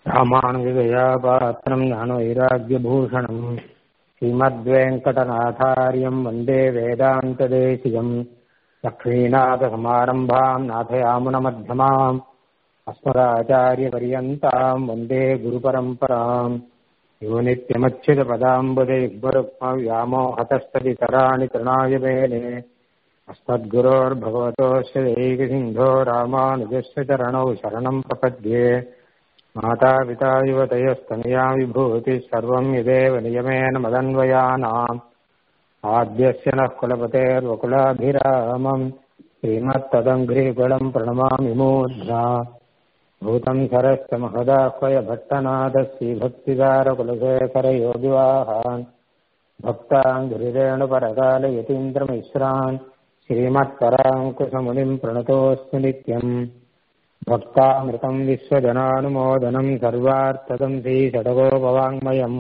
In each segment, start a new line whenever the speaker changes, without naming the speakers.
रामानुजदयापात्रम् ज्ञानवैराग्यभूषणम् श्रीमद्वेङ्कटनाथार्यम् वन्दे वेदान्तदेशिकम् लक्ष्मीनाथसमारम्भाम् नाथयामुनमध्यमाम् अस्मदाचार्यपर्यन्ताम् वन्दे गुरुपरम्पराम् यो नित्यमच्युतपदाम्बुजैर्व्यामोहतस्तदितराणि तृणाय मेने अस्मद्गुरोर्भगवतोऽस्य दैकसिन्धो रामानुजस्य चरणौ शरणम् प्रपद्ये मातापिता युवतयस्तनया विभूतिः सर्वम् यदेव नियमेन मदन्वयानाम् आद्यस्य नः कुलपतेर्वकुलाभिरामम् श्रीमत्तदङ्घ्रिकुलम् प्रणमामि मूर्ध्ना भूतम् सरश्च महदाह्वय भट्टनाथश्रीभक्तिदारकुलशेखरयोगिवाहान् भक्ताङ्घ्रिरेणुपरकालयतीन्द्रमिश्रान् श्रीमत्पराङ्कुशमुनिम् प्रणतोऽस्मि नित्यम् भक्तामृतम् विश्वजनानुमोदनम् सर्वार्थदम् श्रीषडगोपवाङ्मयम्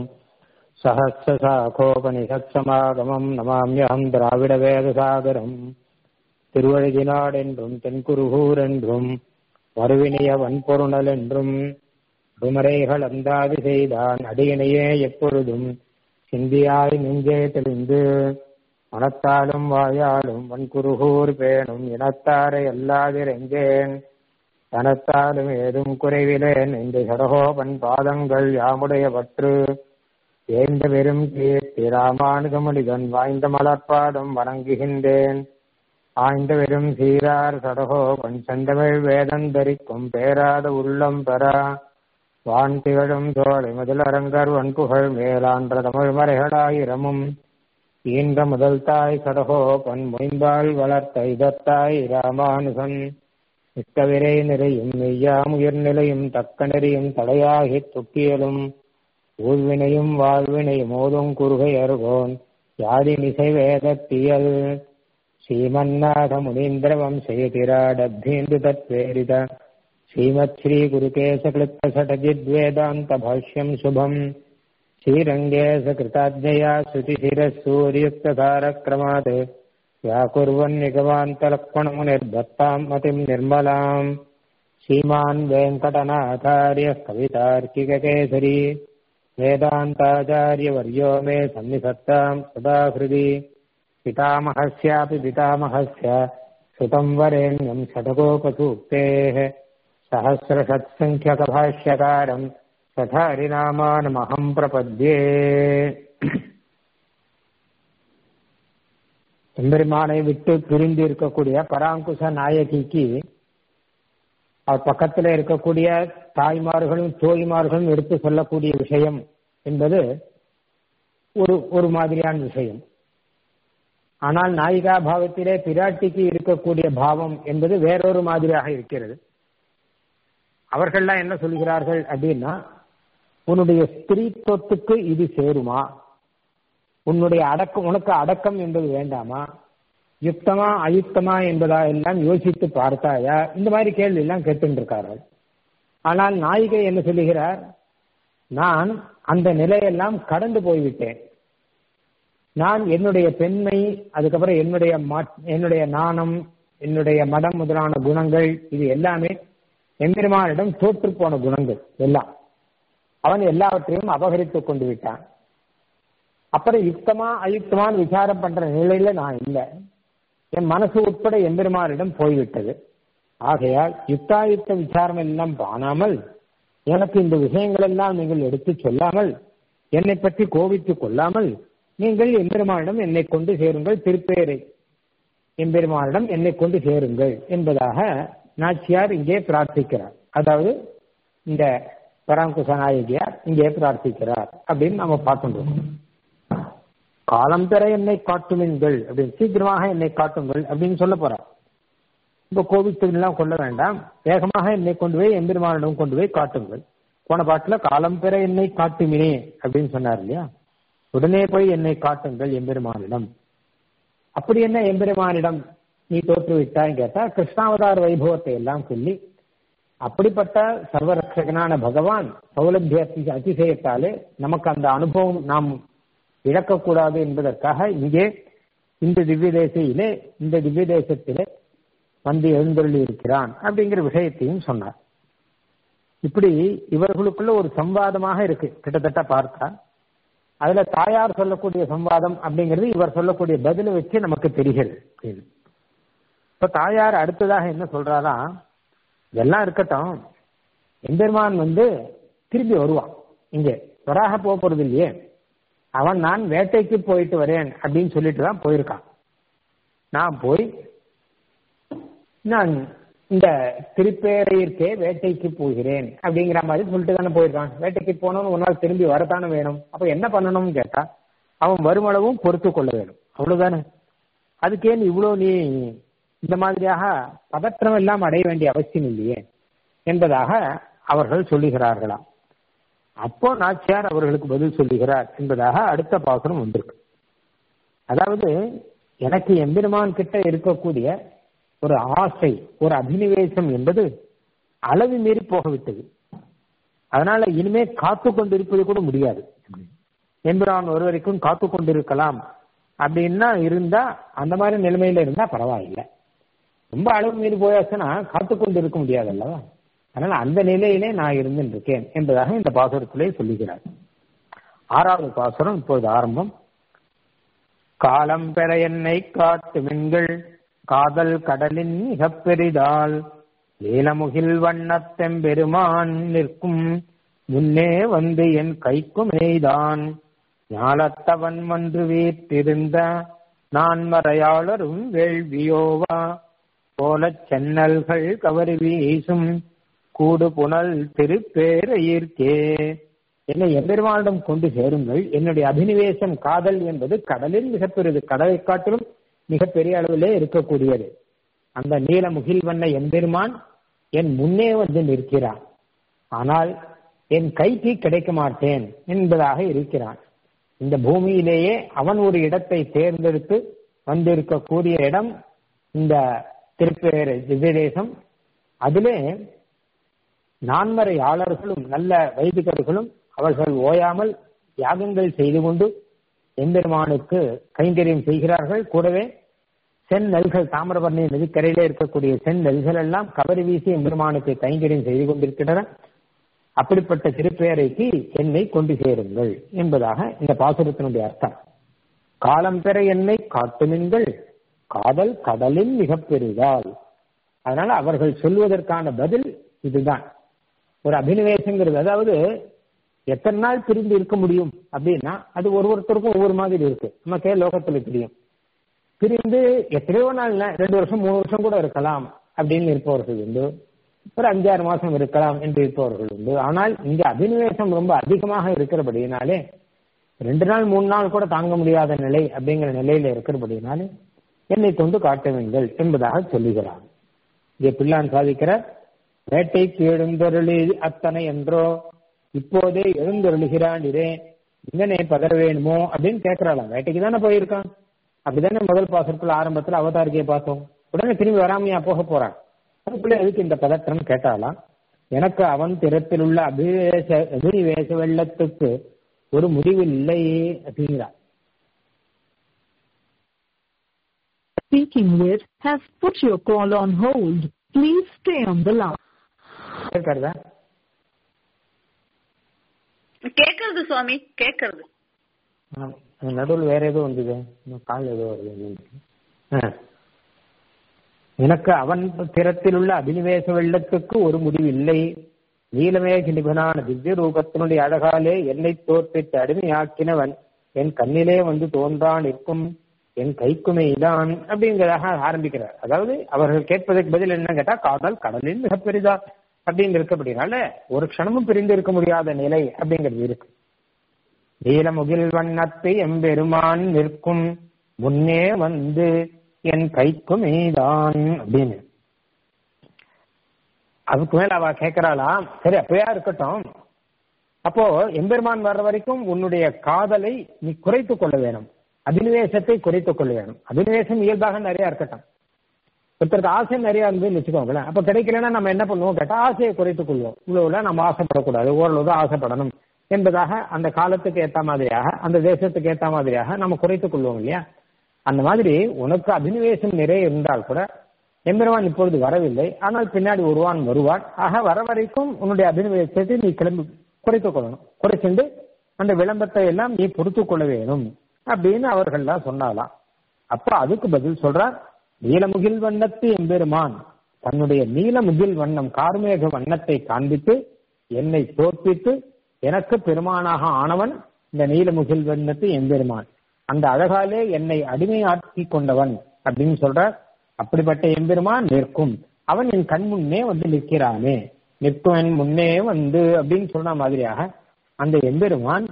सहस्रशाखोपनिषत्समागमम् नमाम्यहम् द्राविडवेदसागरम् திருவழுதினாடென்றும் தென்குருகூரென்றும் வருவினிய வன்பொருணல் என்றும் விமரைகள் அந்தாதி செய்தான் அடியினையே எப்பொழுதும் சிந்தியாய் நெஞ்சே தெளிந்து மனத்தாலும் வாயாலும் வன்குருகூர் பேணும் இனத்தாரை அல்லாதிரெஞ்சேன் தனத்தாலும் ஏதும் குறைவிலேன் இந்த சடகோபன் பாதங்கள் யாமுடைய பற்று ஏந்த பெரும் கீர்த்தி ராமானுஜமொழிகன் வாய்ந்த மலர்பாதம் வணங்குகின்றேன் ஆய்ந்த வெறும் சீரார் சடகோபன் செந்தமிழ் வேதந்தரிக்கும் பேராத உள்ளம் பெற வான் திகழும் தோழை முதலரங்கர் வன்புகழ் மேலான்ற தமிழ் மறைகளாயிரமும் ஈன்ற முதல் தாய் சடகோபன் மொயம்பால் வளர்த்த இதத்தாய் ராமானுசன் மிக்கவிரை நிறையும் மெய்யாம் உயர்நிலையும் தக்க நெறியும் தடையாகி துக்கியலும் ஊழ்வினையும் வாழ்வினையும் ஓதும் குறுகை அருகோன் யாதி மிசை வேதத்தியல் श्रीमन्नाथ मुनीन्द्रवंशयतिराडभ्येन्दु तत्प्रेरित श्रीमत् श्रीगुरुकेशकृत्तषटजिद्वेदान्तभाष्यम् शुभम् श्रीरङ्गेशकृताज्ञया श्रुतिशिरः सूर्युक्तधारक्रमात् व्याकुर्वन्निगमान्तलक्ष्मणमुनिर्दत्ताम् मतिम् निर्मलाम् श्रीमान् वेङ्कटनाथार्यः कवितार्किककेसरी वेदान्ताचार्यवर्यो मे सन्निधत्ताम् सदा हृदि पितामहस्यापि पितामहस्य सुतम् वरेण्यम् षटकोपसूक्तेः सहस्रषत्सङ्ख्यकभाष्यकारम् तथा हरिनामानमहम् प्रपद्ये எம்பெருமானை விட்டு பிரிந்து இருக்கக்கூடிய பராங்குச நாயகிக்கு அவர் பக்கத்தில் இருக்கக்கூடிய தாய்மார்களும் தோழிமார்களும் எடுத்து சொல்லக்கூடிய விஷயம் என்பது ஒரு ஒரு மாதிரியான விஷயம் ஆனால் நாயிகா பாவத்திலே பிராட்டிக்கு இருக்கக்கூடிய பாவம் என்பது வேறொரு மாதிரியாக இருக்கிறது அவர்கள்லாம் என்ன சொல்கிறார்கள் அப்படின்னா உன்னுடைய ஸ்திரீத்துவத்துக்கு இது சேருமா உன்னுடைய அடக்கம் உனக்கு அடக்கம் என்பது வேண்டாமா யுக்தமா அயுக்தமா என்பதா எல்லாம் யோசித்து பார்த்தாயா இந்த மாதிரி கேள்வி எல்லாம் கேட்டுருக்கார்கள் ஆனால் நாயிகை என்ன சொல்லுகிறார் நான் அந்த நிலையெல்லாம் கடந்து போய்விட்டேன் நான் என்னுடைய பெண்மை அதுக்கப்புறம் என்னுடைய என்னுடைய நாணம் என்னுடைய மடம் முதலான குணங்கள் இது எல்லாமே எம்பெருமானிடம் தோற்று போன குணங்கள் எல்லாம் அவன் எல்லாவற்றையும் அபகரித்து கொண்டு விட்டான் அப்புறம் யுக்தமா அயுக்தமான விசாரம் பண்ற நிலையில நான் இல்லை என் மனசு உட்பட எம்பெருமானிடம் போய்விட்டது ஆகையால் யுக்தாயுக்த விசாரம் எல்லாம் காணாமல் எனக்கு இந்த விஷயங்கள் எல்லாம் நீங்கள் எடுத்து சொல்லாமல் என்னை பற்றி கோபித்துக் கொள்ளாமல் நீங்கள் எம்பெருமானிடம் என்னை கொண்டு சேருங்கள் திருப்பேரை எம்பெருமானிடம் என்னை கொண்டு சேருங்கள் என்பதாக நாச்சியார் இங்கே பிரார்த்திக்கிறார் அதாவது இந்த பராங்குச நாயகியார் இங்கே பிரார்த்திக்கிறார் அப்படின்னு நம்ம பார்த்துருக்கோம் காலம் பெற என்னை காட்டுமீன்கள் அப்படின்னு சீக்கிரமாக என்னை காட்டுங்கள் அப்படின்னு சொல்ல போறார் இப்ப கோவித்துலாம் கொள்ள வேண்டாம் வேகமாக என்னை கொண்டு போய் எம்பெருமானிடம் கொண்டு போய் காட்டுங்கள் போன பாட்டுல காலம் பெற என்னை காட்டுமினே அப்படின்னு சொன்னார் இல்லையா உடனே போய் என்னை காட்டுங்கள் எம்பெருமானிடம் அப்படி என்ன எம்பெருமானிடம் நீ தோற்றுவிட்டாய் கேட்டா கிருஷ்ணாவதார வைபவத்தை எல்லாம் சொல்லி அப்படிப்பட்ட சர்வரட்சகனான பகவான் சௌலபிய அதிசயத்தாலே நமக்கு அந்த அனுபவம் நாம் இழக்கக்கூடாது என்பதற்காக இங்கே இந்த திவ்ய தேசையிலே இந்த திவ்ய தேசத்திலே வந்து எழுந்தருளி இருக்கிறான் அப்படிங்கிற விஷயத்தையும் சொன்னார் இப்படி இவர்களுக்குள்ள ஒரு சம்வாதமாக இருக்கு கிட்டத்தட்ட பார்த்தா அதுல தாயார் சொல்லக்கூடிய சம்வாதம் அப்படிங்கிறது இவர் சொல்லக்கூடிய பதில வச்சு நமக்கு தெரிகிறது இப்ப தாயார் அடுத்ததாக என்ன சொல்றாரா இதெல்லாம் இருக்கட்டும் எம்பெருமான் வந்து திரும்பி வருவான் இங்க வராக போக போறது இல்லையே அவன் நான் வேட்டைக்கு போயிட்டு வரேன் அப்படின்னு சொல்லிட்டு தான் போயிருக்கான் நான் போய் நான் இந்த திருப்பேரையிற்கே வேட்டைக்கு போகிறேன் அப்படிங்கிற மாதிரி சொல்லிட்டு தானே போயிருக்கான் வேட்டைக்கு போனவன் ஒரு நாள் திரும்பி வரத்தானே வேணும் அப்ப என்ன பண்ணணும்னு கேட்டா அவன் வருமளவும் பொறுத்து கொள்ள வேணும் அவ்வளவுதானே அதுக்கே நீ இவ்வளவு நீ இந்த மாதிரியாக பதற்றம் எல்லாம் அடைய வேண்டிய அவசியம் இல்லையே என்பதாக அவர்கள் சொல்லுகிறார்களாம் அப்போ நாச்சியார் அவர்களுக்கு பதில் சொல்லுகிறார் என்பதாக அடுத்த பாசனம் வந்திருக்கு அதாவது எனக்கு எம்பெருமான் கிட்ட இருக்கக்கூடிய ஒரு ஆசை ஒரு அபினிவேசம் என்பது அளவு மீறி போகவிட்டது அதனால இனிமே காத்து கொண்டிருப்பது கூட முடியாது எம்பிரான் ஒரு வரைக்கும் காத்து கொண்டிருக்கலாம் அப்படின்னா இருந்தா அந்த மாதிரி நிலைமையில இருந்தா பரவாயில்லை ரொம்ப அளவு மீறி போயாச்சுன்னா காத்து கொண்டு இருக்க முடியாது அல்லவா அதனால அந்த நிலையிலே நான் இருந்துட்டு இருக்கேன் என்பதாக இந்த பாசுரத்திலே சொல்லுகிறார் ஆறாவது பாசுரம் இப்போது ஆரம்பம் காலம் பெற என்னை காட்டு மின்கள் காதல் கடலின் மிகப் பெரிதால் நீலமுகில் வண்ணத்தெம்பெருமான் நிற்கும் முன்னே வந்து என் கைக்கும் எய்தான் ஞாலத்தவன் மன்று வீற்றிருந்த நான் மறையாளரும் வேள்வியோவா போலச் சென்னல்கள் கவரி வீசும் கூடு புனல் திருப்பேரையிற்கே என்னை எம்பெருமானிடம் கொண்டு சேருங்கள் என்னுடைய அபினிவேசம் காதல் என்பது கடலில் மிகப்பெரியது கடலை காட்டிலும் மிகப்பெரிய அளவிலே இருக்கக்கூடியது அந்த நீல முகில்வண்ண எம்பெருமான் என் முன்னே வந்து நிற்கிறான் ஆனால் என் கைக்கு கிடைக்க மாட்டேன் என்பதாக இருக்கிறான் இந்த பூமியிலேயே அவன் ஒரு இடத்தை தேர்ந்தெடுத்து வந்திருக்கக்கூடிய இடம் இந்த திருப்பேர் திவ்யதேசம் அதிலே நான்மறையாளர்களும் நல்ல வைதிகர்களும் அவர்கள் ஓயாமல் யாகங்கள் செய்து கொண்டு எம்பெருமானுக்கு கைங்கரியம் செய்கிறார்கள் கூடவே சென் நெல்கள் தாமிரபரணி நதிக்கரையிலே இருக்கக்கூடிய சென் நெல்கள் எல்லாம் கவரி வீசி எம்பெருமானுக்கு கைங்கரியம் செய்து கொண்டிருக்கின்றன அப்படிப்பட்ட திருப்பேரைக்கு என்னை கொண்டு சேருங்கள் என்பதாக இந்த பாசுரத்தினுடைய அர்த்தம் காலம் பெற என்னை காட்டுமின்கள் காதல் கடலில் மிக பெரிதால் அதனால அவர்கள் சொல்வதற்கான பதில் இதுதான் ஒரு அபினிவேசங்கிறது அதாவது எத்தனை நாள் பிரிந்து இருக்க முடியும் அப்படின்னா அது ஒரு ஒருத்தருக்கும் ஒவ்வொரு மாதிரி இருக்கு நமக்கே லோகத்துல தெரியும் பிரிந்து எத்தனையோ நாள் ரெண்டு வருஷம் மூணு வருஷம் கூட இருக்கலாம் அப்படின்னு இருப்பவர்கள் உண்டு ஒரு அஞ்சாறு மாசம் இருக்கலாம் என்று இருப்பவர்கள் உண்டு ஆனால் இங்க அபினிவேசம் ரொம்ப அதிகமாக இருக்கிறபடியினாலே ரெண்டு நாள் மூணு நாள் கூட தாங்க முடியாத நிலை அப்படிங்கிற நிலையில இருக்கிறபடினாலே என்னை கொண்டு காட்டுவீங்கள் என்பதாக சொல்லுகிறார் இங்கே பிள்ளான் சாதிக்கிற வேட்டைக்கு எழுந்தருளி அத்தனை என்றோ இப்போதே எழுந்தருளுகிறான் இதே இங்கனே பதற வேணுமோ அப்படின்னு கேட்கிறாளாம் வேட்டைக்கு தானே போயிருக்கான் அப்படிதானே முதல் பாசத்துல ஆரம்பத்துல அவதாரிக்கையை பார்த்தோம் உடனே திரும்பி வராமையா போக போறான் அதுக்குள்ள எதுக்கு இந்த பதற்றம் கேட்டாலாம் எனக்கு அவன் திறத்தில் உள்ள அபிவேச அபினிவேச வெள்ளத்துக்கு ஒரு முடிவு இல்லை அப்படிங்கிறான்
speaking with has put your call on hold. Please stay on the line.
கேட்கறதா
கேக்குறது சுவாமி கேக்குறது
நடுவில் வேற ஏதோ வந்தது இன்னும் கால் ஏதோ வருது ஆ. எனக்கு அவன் திறத்தில் உள்ள அபினிவேச வெள்ளத்துக்கு ஒரு முடிவு இல்லை நீலமேக நிபுணான திவ்ய ரூபத்தினுடைய அழகாலே என்னை தோற்பித்து அடிமையாக்கினவன் என் கண்ணிலே வந்து தோன்றான் இருக்கும் என் கைக்குமைதான் அப்படிங்கிறதாக ஆரம்பிக்கிறார் அதாவது அவர்கள் கேட்பதற்கு பதில் என்ன கேட்டா காதல் கடலில் மிக பெரிதா அப்படின்னு இருக்கப்படினால ஒரு க்ஷணமும் பிரிந்து இருக்க முடியாத நிலை அப்படிங்கிறது இருக்கு நீலமுகில் வண்ணத்தை எம்பெருமான் நிற்கும் முன்னே வந்து என் கைக்குமேதான் அப்படின்னு அதுக்கு மேல அவ கேட்கிறாளாம் சரி அப்பயா இருக்கட்டும் அப்போ எம்பெருமான் வர்ற வரைக்கும் உன்னுடைய காதலை நீ குறைத்துக் கொள்ள வேணும் அபினிவேசத்தை குறைத்துக் கொள்ள வேணும் அபினிவேசம் இயல்பாக நிறைய இருக்கட்டும் ஒருத்தருக்கு ஆசை நிறைய இருந்துன்னு வச்சுக்கோங்களேன் அப்ப கிடைக்கலன்னா நம்ம என்ன பண்ணுவோம் கேட்டா ஆசையை குறைத்துக் கொள்வோம் இவ்வளவுல நம்ம ஆசைப்படக்கூடாது ஓரளவு தான் ஆசைப்படணும் என்பதாக அந்த காலத்துக்கு ஏத்த மாதிரியாக அந்த தேசத்துக்கு ஏத்த மாதிரியாக நம்ம குறைத்துக் கொள்வோம் இல்லையா அந்த மாதிரி உனக்கு அபினிவேசம் நிறைய இருந்தால் கூட எம்பெருமான் இப்பொழுது வரவில்லை ஆனால் பின்னாடி ஒருவான் வருவான் ஆக வர வரைக்கும் உன்னுடைய அபிநவத்தை நீ கிளம்பி குறைத்துக் கொள்ளணும் குறைச்சுண்டு அந்த விளம்பரத்தை எல்லாம் நீ பொறுத்துக் கொள்ள வேணும் அப்படின்னு அவர்கள்லாம் சொன்னாலாம் அப்ப அதுக்கு பதில் சொல்றார் நீலமுகில் வண்ணத்து எம்பெருமான் தன்னுடைய நீலமுகில் வண்ணம் கார்மேக வண்ணத்தை காண்பித்து என்னை தோற்பித்து எனக்கு பெருமானாக ஆனவன் இந்த நீலமுகில் வண்ணத்து எம்பெருமான் அந்த அழகாலே என்னை அடிமையாக்கி கொண்டவன் அப்படின்னு சொல்றார் அப்படிப்பட்ட எம்பெருமான் நிற்கும் அவன் என் கண் முன்னே வந்து நிற்கிறானே நிற்கும் என் முன்னே வந்து அப்படின்னு சொன்ன மாதிரியாக அந்த எம்பெருமான்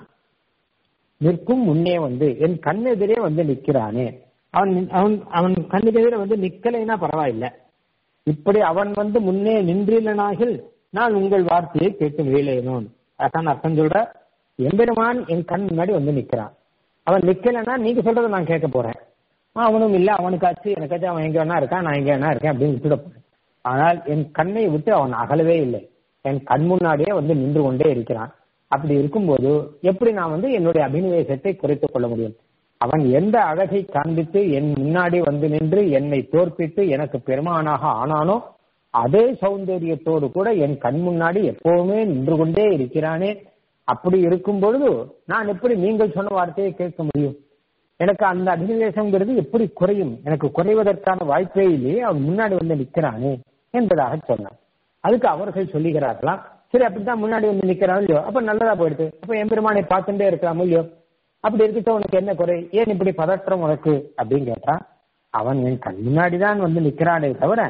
நிற்கும் முன்னே வந்து என் கண் எதிரே வந்து நிற்கிறானே அவன் அவன் அவன் கண்ணுக்கு எதிரே வந்து நிக்கலைன்னா பரவாயில்ல இப்படி அவன் வந்து முன்னே நின்றிலனாகில் நான் உங்கள் வார்த்தையை கேட்டு வீழேனோன் அதான் அர்த்தம் சொல்ற எம்பெருமான் என் கண் முன்னாடி வந்து நிக்கிறான் அவன் நிக்கலைன்னா நீங்க சொல்றதை நான் கேட்க போறேன் அவனும் இல்ல அவனுக்காச்சு எனக்காச்சும் அவன் எங்க வேணா இருக்கான் நான் எங்க வேணா இருக்கேன் அப்படின்னு விட்டுட போறேன் ஆனால் என் கண்ணை விட்டு அவன் அகலவே இல்லை என் கண் முன்னாடியே வந்து நின்று கொண்டே இருக்கிறான் அப்படி இருக்கும்போது எப்படி நான் வந்து என்னுடைய அபினிவேசத்தை குறைத்துக் கொள்ள முடியும் அவன் எந்த அழகை காண்பித்து என் முன்னாடி வந்து நின்று என்னை தோற்பித்து எனக்கு பெருமானாக ஆனானோ அதே சௌந்தரியத்தோடு கூட என் கண் முன்னாடி எப்பவுமே நின்று கொண்டே இருக்கிறானே அப்படி இருக்கும் பொழுது நான் எப்படி நீங்கள் சொன்ன வார்த்தையை கேட்க முடியும் எனக்கு அந்த அபினிவேசங்கிறது எப்படி குறையும் எனக்கு குறைவதற்கான வாய்ப்பே இல்லையே அவன் முன்னாடி வந்து நிற்கிறானே என்பதாக சொன்னான் அதுக்கு அவர்கள் சொல்லுகிறார்களாம் சரி அப்படித்தான் முன்னாடி வந்து நிக்கிறான் இல்லையோ அப்ப நல்லதா போயிடுது அப்ப எம்பெருமானை பார்த்துட்டே இருக்கலாமோ இல்லையோ அப்படி இருக்கிட்ட உனக்கு என்ன குறை ஏன் இப்படி பதற்றம் உனக்கு அப்படின்னு கேட்டான் அவன் என் கண் முன்னாடிதான் வந்து நிக்கிறானே தவிர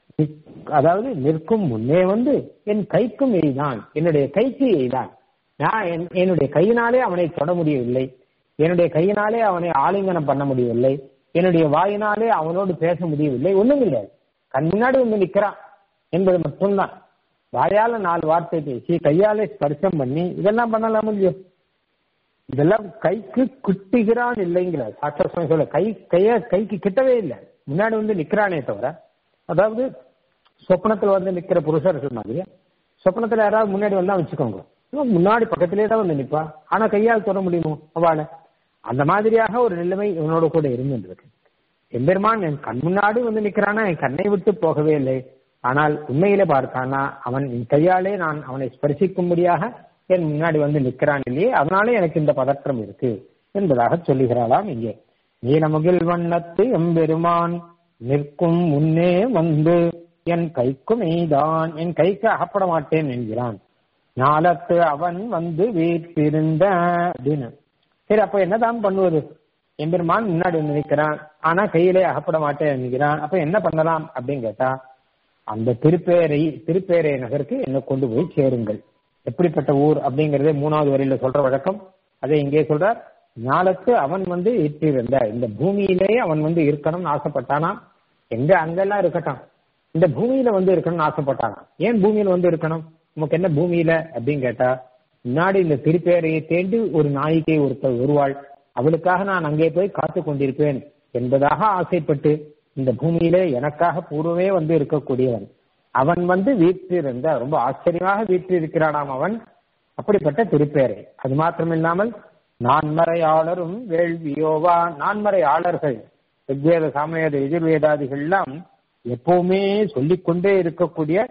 அதாவது நிற்கும் முன்னே வந்து என் கைக்கும் எய்தான் என்னுடைய கைக்கு எய்தான் நான் என்னுடைய கையினாலே அவனை தொட முடியவில்லை என்னுடைய கையினாலே அவனை ஆலிங்கனம் பண்ண முடியவில்லை என்னுடைய வாயினாலே அவனோடு பேச முடியவில்லை ஒண்ணும் இல்லை கண் முன்னாடி வந்து நிக்கிறான் என்பது மட்டும்தான் வாயால நாலு வார்த்தை பேசி கையாலே ஸ்பர்சம் பண்ணி இதெல்லாம் பண்ணலாம் இல்லையோ இதெல்லாம் கைக்கு கிட்டுகிறான் இல்லைங்கிற சாட்சா சொல்ல கை கைய கைக்கு கிட்டவே இல்லை முன்னாடி வந்து நிக்கிறானே தவிர அதாவது சொப்னத்துல வந்து நிக்கிற புருஷர்கள் மாதிரி சொப்னத்துல யாராவது முன்னாடி வந்தா வச்சுக்கோங்க முன்னாடி பக்கத்திலே தான் வந்து நிப்பா ஆனா கையால் தொட முடியுமோ அவளை அந்த மாதிரியாக ஒரு நிலைமை இவனோட கூட இருந்துருக்கு எம்பெருமான் என் கண் முன்னாடி வந்து நிக்கிறானா என் கண்ணை விட்டு போகவே இல்லை ஆனால் உண்மையில பார்த்தானா அவன் என் கையாலே நான் அவனை ஸ்பரிசிக்கும்படியாக என் முன்னாடி வந்து நிற்கிறான் இல்லையே அதனாலே எனக்கு இந்த பதற்றம் இருக்கு என்பதாக சொல்லுகிறாளாம் இங்கே நீலமுகில் வண்ணத்து எம்பெருமான் நிற்கும் முன்னே வந்து என் கைக்கும் எய்தான் என் கைக்கு அகப்பட மாட்டேன் என்கிறான் ஞாலத்து அவன் வந்து வீட்டிருந்த அப்படின்னு சரி அப்ப என்னதான் பண்ணுவது எம்பெருமான் முன்னாடி வந்து நிற்கிறான் ஆனா கையிலே அகப்பட மாட்டேன் என்கிறான் அப்ப என்ன பண்ணலாம் அப்படின்னு கேட்டா அந்த திருப்பேரை திருப்பேரை நகருக்கு என்ன கொண்டு போய் சேருங்கள் எப்படிப்பட்ட ஊர் அப்படிங்கறதே மூணாவது வரையில சொல்ற வழக்கம் அதை இங்கே சொல்றார் ஞாலத்து அவன் வந்து இட்டிருந்த இந்த பூமியிலேயே அவன் வந்து இருக்கணும்னு ஆசைப்பட்டானா எங்க அங்கெல்லாம் இருக்கட்டும் இந்த பூமியில வந்து இருக்கணும்னு ஆசைப்பட்டானா ஏன் பூமியில வந்து இருக்கணும் நமக்கு என்ன பூமியில அப்படின்னு கேட்டா முன்னாடி இந்த திருப்பேரையை தேண்டி ஒரு நாயிகை ஒருத்தர் வருவாள் அவளுக்காக நான் அங்கே போய் காத்து கொண்டிருப்பேன் என்பதாக ஆசைப்பட்டு இந்த பூமியிலே எனக்காக பூர்வமே வந்து இருக்கக்கூடியவன் அவன் வந்து வீற்றிருந்த ரொம்ப ஆச்சரியமாக வீற்றிருக்கிறானாம் அவன் அப்படிப்பட்ட திருப்பேரை அது மாத்திரமில்லாமல் நான்மறையாளரும் வேள்வியோவா நான்மறையாளர்கள் ரிக்வேத சாமவேத எதிர்வேதாதிகள்லாம் எப்பவுமே சொல்லிக்கொண்டே இருக்கக்கூடிய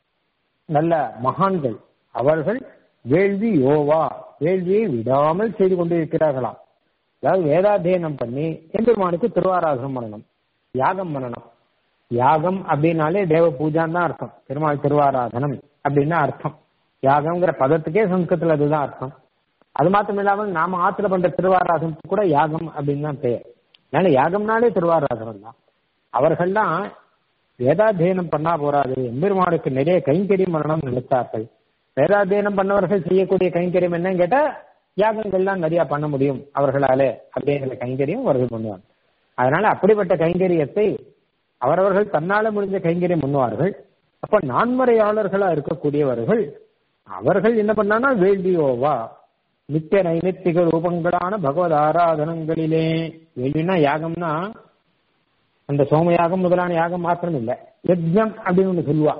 நல்ல மகான்கள் அவர்கள் வேள்வி யோவா வேள்வியை விடாமல் செய்து கொண்டு இருக்கிறார்களாம் அதாவது வேதாத்தியனம் பண்ணி எம்பெருமானுக்கு திருவாராதனம் பண்ணணும் யாகம் பண்ணணும் யாகம் அப்படின்னாலே தேவ பூஜான் தான் அர்த்தம் பெருமாள் திருவாராதனம் அப்படின்னு அர்த்தம் யாகம்ங்கிற பதத்துக்கே சம்ஸ்கிருத்துல அதுதான் அர்த்தம் அது மாத்திரம் இல்லாமல் நாம ஆத்துல பண்ற திருவாராதனத்துக்கு கூட யாகம் அப்படின்னு தான் பெயர் அதனால யாகம்னாலே திருவாராதனம் தான் அவர்கள்லாம் வேதாத்தியனம் பண்ணா போறாது எம்பெருமானுக்கு நிறைய கைங்கரியம் பண்ணணும் நினைத்தார்கள் வேதாத்தியனம் பண்ணவர்கள் செய்யக்கூடிய கைங்கரியம் என்னன்னு கேட்டா யாகங்கள்லாம் நிறைய பண்ண முடியும் அவர்களாலே அப்படிங்கிற கைங்கரியம் அவர்கள் பண்ணுவாங்க அதனால அப்படிப்பட்ட கைங்கரியத்தை அவரவர்கள் தன்னால முடிஞ்ச கைங்கரியம் பண்ணுவார்கள் அப்ப நான்மறையாளர்களா இருக்கக்கூடியவர்கள் அவர்கள் என்ன பண்ணானா வேள்வியோவா நித்திய நைமித்திக ரூபங்களான பகவத் ஆராதனங்களிலே வேள்வினா யாகம்னா அந்த சோமயாகம் முதலான யாகம் மாத்திரம் இல்ல யஜ்யம் அப்படின்னு ஒண்ணு சொல்லுவா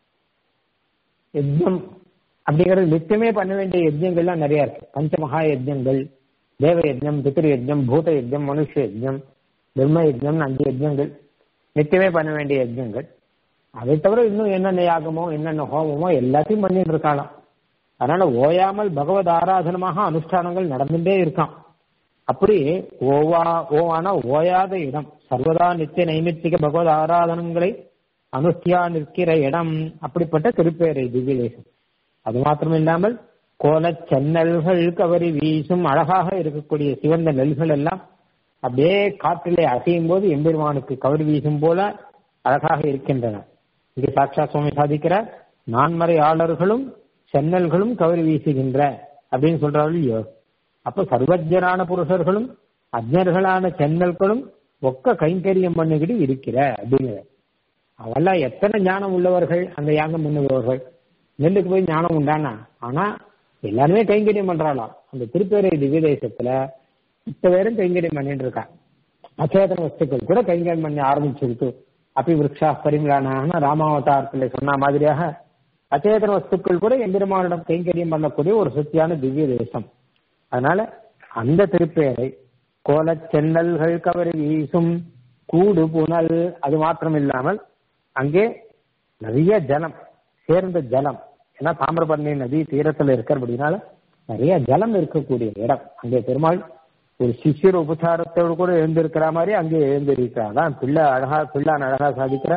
யஜ்யம் அப்படிங்கிறது நித்தியமே பண்ண வேண்டிய யஜ்யங்கள்லாம் நிறைய இருக்கு பஞ்சமகா யஜ்யங்கள் தேவ யஜ்யம் பித்திரு யஜ்யம் பூத யஜ்யம் மனுஷ யஜ்யம் பிரம்ம யஜ்யம் அஞ்சு யஜ்யங்கள் நித்தியமே பண்ண வேண்டிய யஜ்ஞங்கள் அதை தவிர இன்னும் என்னென்ன யாகமோ என்னென்ன ஹோமமோ எல்லாத்தையும் பண்ணிட்டு இருக்காளாம் அதனால ஓயாமல் பகவத் ஆராதனமாக அனுஷ்டானங்கள் நடந்துட்டே இருக்கான் அப்படி ஓவா ஓவான ஓயாத இடம் சர்வதா நித்திய நைமித்திக பகவத் ஆராதனங்களை அனுஷ்டியா நிற்கிற இடம் அப்படிப்பட்ட திருப்பேரை திவ்யதேசம் அது மாத்திரம் இல்லாமல் கோலச் சென்னல்கள் கவரி வீசும் அழகாக இருக்கக்கூடிய சிவந்த நெல்கள் எல்லாம் அப்படியே காற்றிலே அசையும் போது எம்பெருமானுக்கு கவரி வீசும் போல அழகாக இருக்கின்றன இங்கே சாட்சா சுவாமி சாதிக்கிறார் நான்மறை ஆளர்களும் சென்னல்களும் கவரி வீசுகின்ற அப்படின்னு சொல்றாரு இல்லையோ அப்ப சர்வஜரான புருஷர்களும் அஜ்ஞர்களான சென்னல்களும் ஒக்க கைங்கரியம் பண்ணிக்கிட்டு இருக்கிற அப்படிங்கிற அவெல்லாம் எத்தனை ஞானம் உள்ளவர்கள் அந்த யாகம் பண்ணுபவர்கள் நெல்லுக்கு போய் ஞானம் உண்டானா ஆனா எல்லாருமே கைங்கரியம் பண்றாளாம் அந்த திருப்பேரை திவ்யதேசத்துல இப்ப பேரும் கைங்கரியம் பண்ணிட்டு இருக்கா அச்சேதன வஸ்துக்கள் கூட கைங்கரியம் பண்ணி ஆரம்பிச்சிருக்கு அப்பி விரக்ஷா பரிமளான ராமாவதாரத்தில் சொன்ன மாதிரியாக அச்சேதன வஸ்துக்கள் கூட எம்பெருமானிடம் கைங்கரியம் பண்ணக்கூடிய ஒரு சத்தியான திவ்ய தேசம் அதனால அந்த திருப்பேரை கோலச் சென்னல்கள் கவரி வீசும் கூடு புனல் அது மாத்திரம் இல்லாமல் அங்கே நிறைய ஜலம் சேர்ந்த ஜலம் ஏன்னா தாமிரபரணி நதி தீரத்துல இருக்கிறபடினால நிறைய ஜலம் இருக்கக்கூடிய இடம் அங்கே பெருமாள் ஒரு சிசிர உபசாரத்தோடு கூட எழுந்திருக்கிற மாதிரி அங்கே எழுந்திருக்கிறார் தான் பிள்ளை அழகா பிள்ளான் அழகா சாதிக்கிற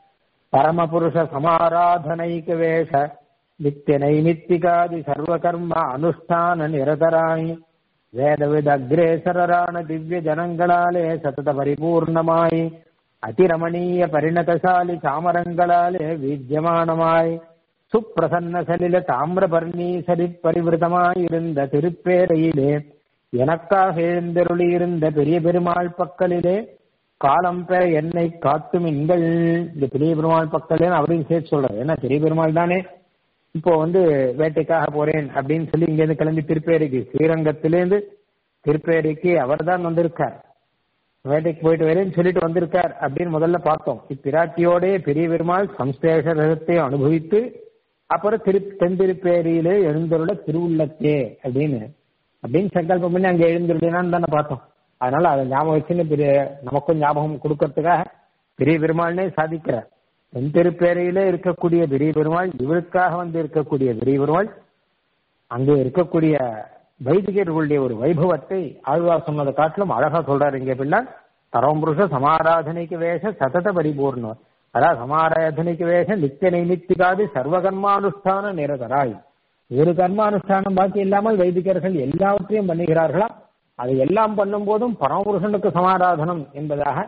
பரமபுருஷ சமாராதனைக வேஷ நித்திய நைமித்திகாதி சர்வகர்ம அனுஷ்டான நிரதராய் வேதவித அக்ரேசரரான திவ்ய ஜனங்களாலே சதத பரிபூர்ணமாய் அதிரமணீய பரிணதசாலி சாமரங்களாலே வீஜ்யமானமாய் சுப்பிரசன்ன சலில தாமிரபர்ணி சரித் பரிவிருத்தமாயிருந்த திருப்பேரையிலே எனக்காக எழுந்தருளியிருந்த பெரிய பெருமாள் பக்கலிலே காலம் பெற என்னை காட்டுமின்கள் இந்த பெரிய பெருமாள் பக்கலே அவரையும் சேர்த்து சொல்றாரு ஏன்னா பெரிய பெருமாள் தானே இப்போ வந்து வேட்டைக்காக போறேன் அப்படின்னு சொல்லி இங்கேருந்து கிளம்பி திருப்பேரிக்கு ஸ்ரீரங்கத்திலேருந்து திருப்பேரிக்கு அவர் தான் வந்திருக்கார் வேட்டைக்கு போயிட்டு வரேன்னு சொல்லிட்டு வந்திருக்கார் அப்படின்னு முதல்ல பார்த்தோம் இப்பிராட்டியோடே பெரிய பெருமாள் சம்ஸ்லேஷ ரகத்தை அனுபவித்து அப்புறம் திரு தென்திருப்பேரியிலே எழுந்தருள திருவுள்ளத்தே அப்படின்னு அப்படின்னு சங்கல்பம் பண்ணி அங்க எழுந்துருடினான்னு தானே பார்த்தோம் அதனால அதை ஞாபகம் வச்சுன்னு பெரிய நமக்கும் ஞாபகம் கொடுக்கறதுக்காக பெரிய பெருமாள்னே சாதிக்கிறார் தென் திருப்பேரையிலே இருக்கக்கூடிய பெரிய பெருமாள் இவருக்காக வந்து இருக்கக்கூடிய பெரிய பெருமாள் அங்கே இருக்கக்கூடிய வைதிகர்களுடைய ஒரு வைபவத்தை ஆழ்வார் சொன்னதை காட்டிலும் அழகா சொல்றாரு இங்கே பிள்ளை தரம்புருஷ சமாராதனைக்கு வேஷ சதத பரிபூர்ணம் அதாவது சமாராதனைக்கு வேஷ நித்திய நைமித்திகாது சர்வகர்மானுஷ்டான நிரதராய் ஒரு கர்மானுஷ்டானம் பாக்கி இல்லாமல் வைதிகர்கள் எல்லாவற்றையும் பண்ணுகிறார்களா அதை எல்லாம் பண்ணும் போதும் பரமபுருஷனுக்கு சமாராதனம் என்பதாக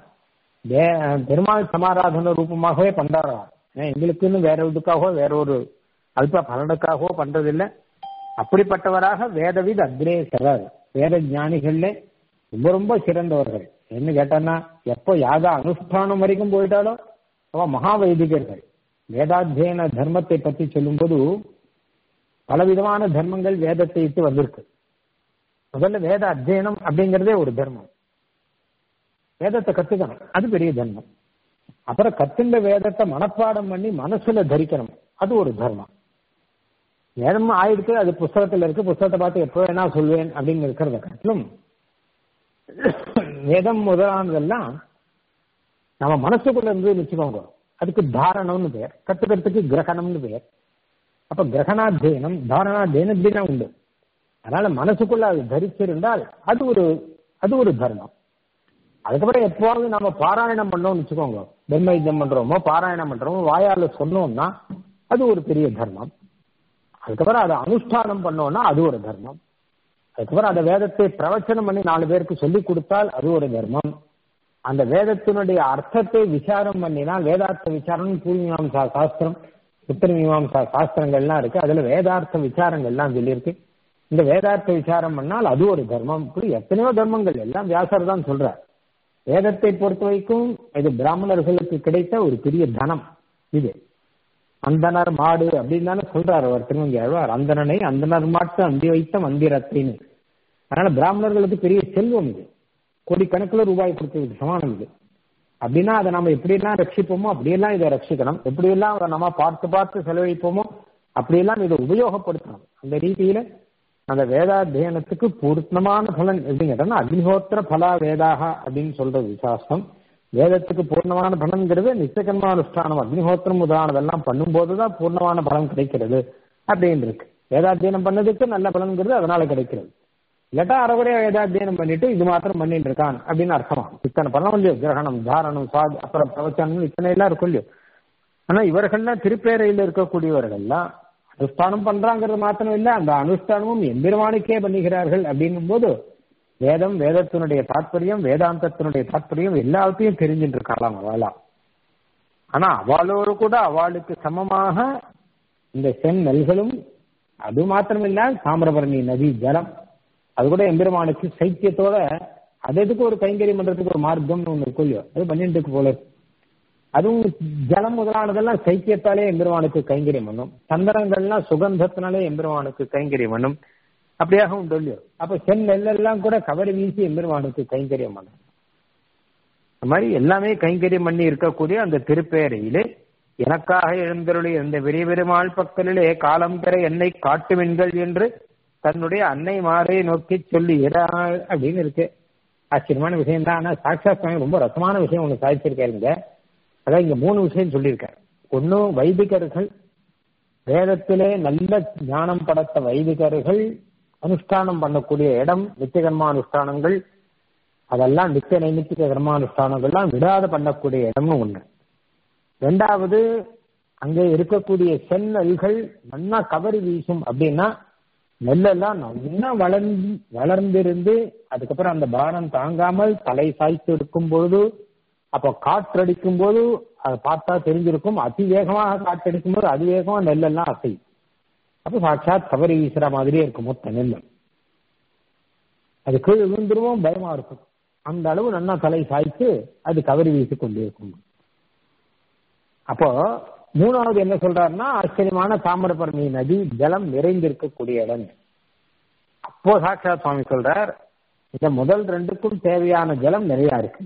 பெருமாள் சமாராதன ரூபமாகவே பண்றாரா எங்களுக்குன்னு வேற இதுக்காகவோ வேற ஒரு அல்ப பலனுக்காகவோ பண்றதில்லை அப்படிப்பட்டவராக வேதவித் அக்ரேசரர் வேத ஞானிகள்ல ரொம்ப ரொம்ப சிறந்தவர்கள் என்ன கேட்டான்னா எப்போ யாக அனுஷ்டானம் வரைக்கும் போயிட்டாலும் அவன் மகா வைதிகர்கள் வேதாத்தியன தர்மத்தை பற்றி சொல்லும்போது பலவிதமான தர்மங்கள் வேதத்தை இட்டு வந்திருக்கு முதல்ல வேத அத்தியனம் அப்படிங்கிறதே ஒரு தர்மம் வேதத்தை கத்துக்கணும் அது பெரிய தர்மம் அப்புறம் கத்துண்ட வேதத்தை மனப்பாடம் பண்ணி மனசுல தரிக்கணும் அது ஒரு தர்மம் வேதம் ஆயிடுச்சு அது புஸ்தகத்துல இருக்கு புஸ்தகத்தை பார்த்து எப்போ வேணா சொல்வேன் அப்படின்னு இருக்கிறத காட்டிலும் வேதம் முதலானதெல்லாம் நம்ம மனசுக்குள்ள இருந்து வச்சுக்கோங்க அதுக்கு தாரணம்னு பெயர் கத்துக்கிறதுக்கு கிரகணம்னு பெயர் அப்ப கிரகணாத்தியனம் தாரணாத்தியனம் இப்படிதான் உண்டு அதனால மனசுக்குள்ள அது தரிச்சிருந்தால் அது ஒரு அது ஒரு தர்மம் அதுக்கப்புறம் எப்போவாவது நம்ம பாராயணம் பண்ணோம்னு வச்சுக்கோங்க பிரம்ம யுத்தம் பண்றோமோ பாராயணம் பண்றோமோ வாயால சொன்னோம்னா அது ஒரு பெரிய தர்மம் அதுக்கப்புறம் அதை அனுஷ்டானம் பண்ணோம்னா அது ஒரு தர்மம் அதுக்கப்புறம் அந்த வேதத்தை பிரவச்சனம் பண்ணி நாலு பேருக்கு சொல்லி கொடுத்தால் அது ஒரு தர்மம் அந்த வேதத்தினுடைய அர்த்தத்தை விசாரம் பண்ணினால் வேதார்த்த விசாரம் பூர்வீமாம்சா சாஸ்திரம் உத்தர மீமாம்சா சாஸ்திரங்கள்லாம் இருக்கு அதுல வேதார்த்த விசாரங்கள்லாம் சொல்லியிருக்கு இந்த வேதார்த்த விசாரம் பண்ணால் அது ஒரு தர்மம் இப்படி எத்தனையோ தர்மங்கள் எல்லாம் வியாசர் தான் சொல்றார் வேதத்தை பொறுத்த வரைக்கும் இது பிராமணர்களுக்கு கிடைத்த ஒரு பெரிய தனம் இது அந்தனர் மாடு அப்படின்னு தானே சொல்றாரு அவர் திருமங்கியாழ்வார் அந்தனனை அந்தனர் மாட்டு அந்தி வைத்த மந்திரத்தின்னு அதனால பிராமணர்களுக்கு பெரிய செல்வம் இது கோடிக்கணக்கில் ரூபாய் கொடுத்ததுக்கு சமானம் இது அப்படின்னா அதை நம்ம எப்படியெல்லாம் ரட்சிப்போமோ அப்படியெல்லாம் இதை ரட்சிக்கணும் எப்படியெல்லாம் அதை நம்ம பார்த்து பார்த்து செலவழிப்போமோ அப்படியெல்லாம் இதை உபயோகப்படுத்தணும் அந்த ரீதியில அந்த வேதாத்தியனத்துக்கு பூர்ணமான பலன் எப்படின்னு கேட்டோம்னா அக்னிஹோத்திர பலா வேதாக அப்படின்னு சொல்றது விசாசம் வேதத்துக்கு பூர்ணமான பலன்கிறது நிச்சயகர்மானுஷ்டானம் அக்னிஹோத்திரம் முதலானதெல்லாம் பண்ணும்போதுதான் பூர்ணமான பலன் கிடைக்கிறது அப்படின்னு இருக்கு வேதாத்தியனம் பண்ணதுக்கு நல்ல பலன்கிறது அதனால கிடைக்கிறது இல்லாட்டா அறகுறையா வேதாத்தியனம் பண்ணிட்டு இது மாத்திரம் பண்ணிட்டு இருக்கான் அப்படின்னு அர்த்தமா இத்தனை பண்ண இல்லையோ கிரகணம் தாரணம் சுவாதி அப்புறம் பிரவச்சனம் இத்தனை எல்லாம் இருக்கும் இல்லையோ ஆனா இவர்கள்லாம் திருப்பேரையில் இருக்கக்கூடியவர்கள்லாம் அனுஷ்டானம் பண்றாங்கிறது மாத்திரம் இல்ல அந்த அனுஷ்டானமும் எம்பெருமானுக்கே பண்ணுகிறார்கள் அப்படின்னும் போது வேதம் வேதத்தினுடைய தாற்பயம் வேதாந்தத்தினுடைய தாற்பயம் எல்லாத்தையும் தெரிஞ்சுட்டு இருக்கலாம் அவளா ஆனா அவளோடு கூட அவளுக்கு சமமாக இந்த சென் நெல்களும் அது மாத்திரமில்ல தாமிரபரணி நதி ஜலம் அது கூட எம்பெருமானுக்கு சைத்தியத்தோட அது எதுக்கு ஒரு கைங்கரியம் பண்றதுக்கு ஒரு மார்க்கம்னு ஒண்ணு இருக்கும் இல்லையோ அது பண்ணிட்டு இருக்கு போல அதுவும் ஜலம் முதலானதெல்லாம் சைத்தியத்தாலே எம்பெருமானுக்கு கைங்கரியம் பண்ணும் சந்தனங்கள்லாம் சுகந்தத்தினாலே எம்பெருமானுக்கு கைங்கரியம் பண்ணும் அப்படியாக உண்டு இல்லையோ அப்ப சென் நெல்லெல்லாம் கூட கவரி வீசி எம்பெருமானுக்கு கைங்கரியம் பண்ணும் அந்த மாதிரி எல்லாமே கைங்கரியம் பண்ணி இருக்கக்கூடிய அந்த திருப்பேரையிலே எனக்காக எழுந்தருடைய இந்த பெரிய பெருமாள் பக்கலிலே காலம் பெற என்னை காட்டுவீன்கள் என்று தன்னுடைய அன்னை மாரை நோக்கி சொல்லி அப்படின்னு இருக்கு ஆச்சரியமான விஷயம் தான் ஆனா சாட்சா சுவாமி ரொம்ப ரசமான விஷயம் ஒண்ணு சாதிச்சிருக்காருங்க அதான் இங்க மூணு விஷயம் சொல்லியிருக்காரு ஒன்னும் வைதிகர்கள் வேதத்திலே நல்ல ஞானம் படைத்த வைதிகர்கள் அனுஷ்டானம் பண்ணக்கூடிய இடம் நித்திய அனுஷ்டானங்கள் அதெல்லாம் நித்திய நைமித்திக கர்மானுஷ்டானங்கள்லாம் விடாத பண்ணக்கூடிய இடம்னு ஒண்ணு ரெண்டாவது அங்கே இருக்கக்கூடிய செந்நெல்கள் நல்லா கவரி வீசும் அப்படின்னா நெல்லெல்லாம் நல்லா வளர்ந்து வளர்ந்திருந்து அதுக்கப்புறம் அந்த பாரம் தாங்காமல் தலை சாய்த்து இருக்கும் பொழுது அப்போ காற்றடிக்கும் போது அதை பார்த்தா தெரிஞ்சிருக்கும் அதிவேகமாக காற்றடிக்கும் போது அதிவேகமா நெல்லெல்லாம் அசையும் அப்போ சாட்சாத் கவரி வீசுற மாதிரியே இருக்கும் மொத்த நெல் அது கீழே விழுந்துருவோம் பயமா இருக்கும் அந்த அளவு நல்லா தலை சாய்த்து அது கவரி வீசி கொண்டே இருக்கும் அப்போ மூணாவது என்ன சொல்றாருன்னா ஆச்சரியமான தாமிரபரணி நதி ஜலம் நிறைந்திருக்கக்கூடிய இடம் அப்போ சாட்சாத் சுவாமி சொல்றார் இந்த முதல் ரெண்டுக்கும் தேவையான ஜலம் நிறைய இருக்கு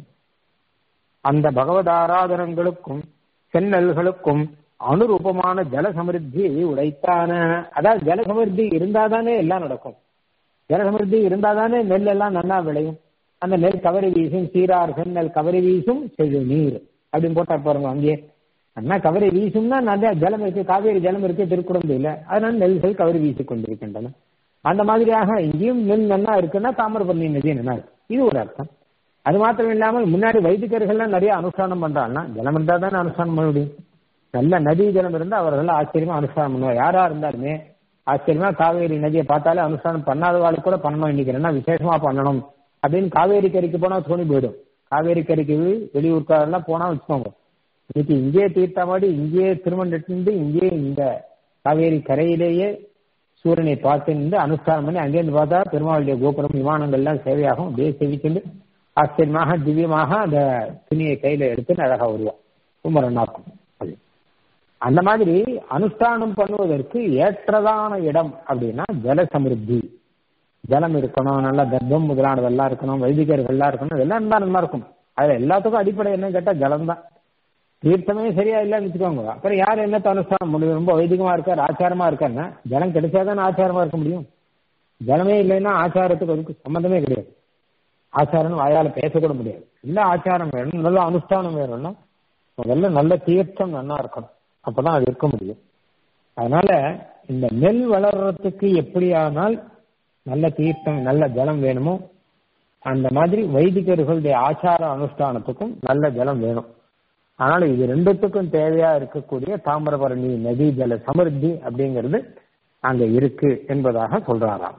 அந்த பகவத் ஆராதனங்களுக்கும் செந்நெல்களுக்கும் அனுரூபமான ஜல சமிருத்தி உடைத்தான அதாவது ஜல சமிருத்தி இருந்தாதானே எல்லாம் நடக்கும் ஜல சமிருத்தி இருந்தாதானே நெல் எல்லாம் நல்லா விளையும் அந்த நெல் கவரி வீசும் சீரார் செந்நெல் கவரி வீசும் செழு நீர் அப்படின்னு போட்டா பாருங்க அங்கேயே அண்ணா கவரி வீசும்னா நிறைய ஜலம் இருக்கு காவேரி ஜலம் இருக்கு திருக்குறந்தையில அதனால நெல்கள் கவரி வீசி கொண்டிருக்கின்றன அந்த மாதிரியாக இங்கேயும் நெல் நல்லா இருக்குன்னா தாமிரபரணி நதி நல்லா இருக்கு இது ஒரு அர்த்தம் அது மாத்திரம் இல்லாமல் முன்னாடி வைதிகர்கள்லாம் நிறைய அனுஷ்டானம் பண்றாங்கன்னா ஜலம் இருந்தா தானே அனுஷ்டானம் பண்ண முடியும் நல்ல நதி ஜலம் இருந்தா அவர்கள் ஆச்சரியமா அனுஷ்டானம் பண்ணுவார் யாரா இருந்தாலுமே ஆச்சரியமா காவேரி நதியை பார்த்தாலே அனுஷ்டானம் பண்ணாதவாளுக்கு கூட பண்ணணும் இன்னைக்கு என்ன விசேஷமா பண்ணணும் அப்படின்னு காவேரி கரைக்கு போனா தோணி போயிடும் காவேரி கரைக்கு வெளியூர்க்காரெல்லாம் போனா வச்சுக்கோங்க இன்னைக்கு இங்கேயே தீர்த்தமாடி இங்கேயே திருமணத்திலிருந்து இங்கேயே இந்த காவேரி கரையிலேயே சூரியனை பார்த்து நின்று அனுஷ்டானம் பண்ணி அங்கேருந்து பார்த்தா பெருமாளுடைய கோபுரம் விமானங்கள்லாம் சேவையாகும் அப்படியே சேவிச்சுண்டு ஆச்சரியமாக திவ்யமாக அந்த துணியை கையில எடுத்து அழகா வருவான் ரொம்ப நல்லாக்கும் அது அந்த மாதிரி அனுஷ்டானம் பண்ணுவதற்கு ஏற்றதான இடம் அப்படின்னா ஜல சமிருத்தி ஜலம் இருக்கணும் நல்லா தர்ப்பம் முதலானதெல்லாம் இருக்கணும் வைதிகர்கள்லாம் இருக்கணும் இதெல்லாம் இருந்தா நல்லா இருக்கும் அதுல எல்லாத்துக்கும் அடிப்படை என்னன்னு கேட்டா ஜலம் தான் தீர்த்தமே சரியா இல்லைன்னு வச்சுக்கோங்க அப்புறம் யார் என்னத்த அனுஷ்டானம் முடியும் ரொம்ப வைதிகமா இருக்கார் ஆச்சாரமா இருக்காருன்னா ஜலம் கிடைச்சாதானே ஆச்சாரமா இருக்க முடியும் ஜலமே இல்லைன்னா ஆச்சாரத்துக்கு அதுக்கு சம்மந்தமே கிடையாது ஆச்சாரம் வாயால பேசக்கூட முடியாது இல்ல ஆச்சாரம் வேணும் நல்ல அனுஷ்டானம் வேணும்னா முதல்ல நல்ல தீர்த்தம் நல்லா இருக்கணும் அப்பதான் அது இருக்க முடியும் அதனால இந்த நெல் வளர்றதுக்கு எப்படியானால் நல்ல தீர்த்தம் நல்ல ஜலம் வேணுமோ அந்த மாதிரி வைதிகர்களுடைய ஆச்சார அனுஷ்டானத்துக்கும் நல்ல ஜலம் வேணும் அதனால இது ரெண்டுத்துக்கும் தேவையா இருக்கக்கூடிய தாமிரபரணி நதி ஜல சமிருத்தி அப்படிங்கிறது அங்க இருக்கு என்பதாக சொல்றாராம்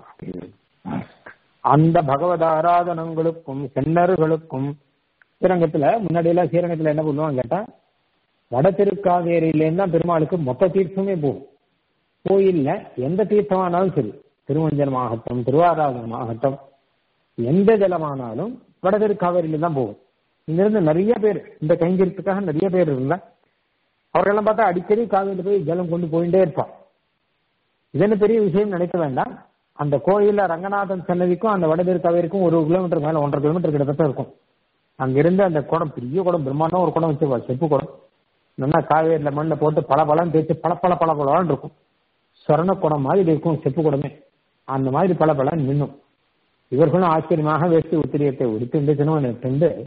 அந்த பகவத் ஆராதனங்களுக்கும் சென்னர்களுக்கும் ஸ்ரீரங்கத்துல முன்னாடி எல்லாம் ஸ்ரீரங்கத்துல என்ன பண்ணுவாங்க கேட்டா வட திருக்காவேரியிலேருந்து தான் பெருமாளுக்கு மொத்த தீர்த்தமே போகும் கோயில்ல எந்த தீர்த்தமானாலும் சரி திருவஞ்சனமாகட்டும் திருவாராதனமாகட்டும் எந்த ஜலமானாலும் வட திருக்காவேரியில தான் போகும் இங்கிருந்து நிறைய பேர் இந்த கைங்கரியத்துக்காக நிறைய பேர் இருந்தா அவர்களெல்லாம் பார்த்தா அடிக்கடி காவிரியில் போய் ஜலம் கொண்டு போயிட்டே இருப்பான் இதென்ன பெரிய விஷயம் நினைக்க வேண்டாம் அந்த கோயில்ல ரங்கநாதன் சன்னதிக்கும் அந்த வடதிரு காவேரிக்கும் ஒரு கிலோமீட்டர் மேல ஒன்றரை கிலோமீட்டர் கிட்டத்தட்ட இருக்கும் அங்கிருந்து அந்த குடம் பெரிய குடம் பிரம்மாண்டம் ஒரு குடம் வச்சிருப்பா செப்பு குடம் நல்லா காவேரியில மண்ணில் போட்டு பல பழம் தேய்ச்சி பல பல பல பழம்னு இருக்கும் சொரண குடம் மாதிரி இருக்கும் செப்பு குடமே அந்த மாதிரி பல பழம் நின்னும் இவர்களும் ஆச்சரியமாக வேஷ்டி உத்திரியத்தை உடுத்துண்டு திருமணத்துண்டு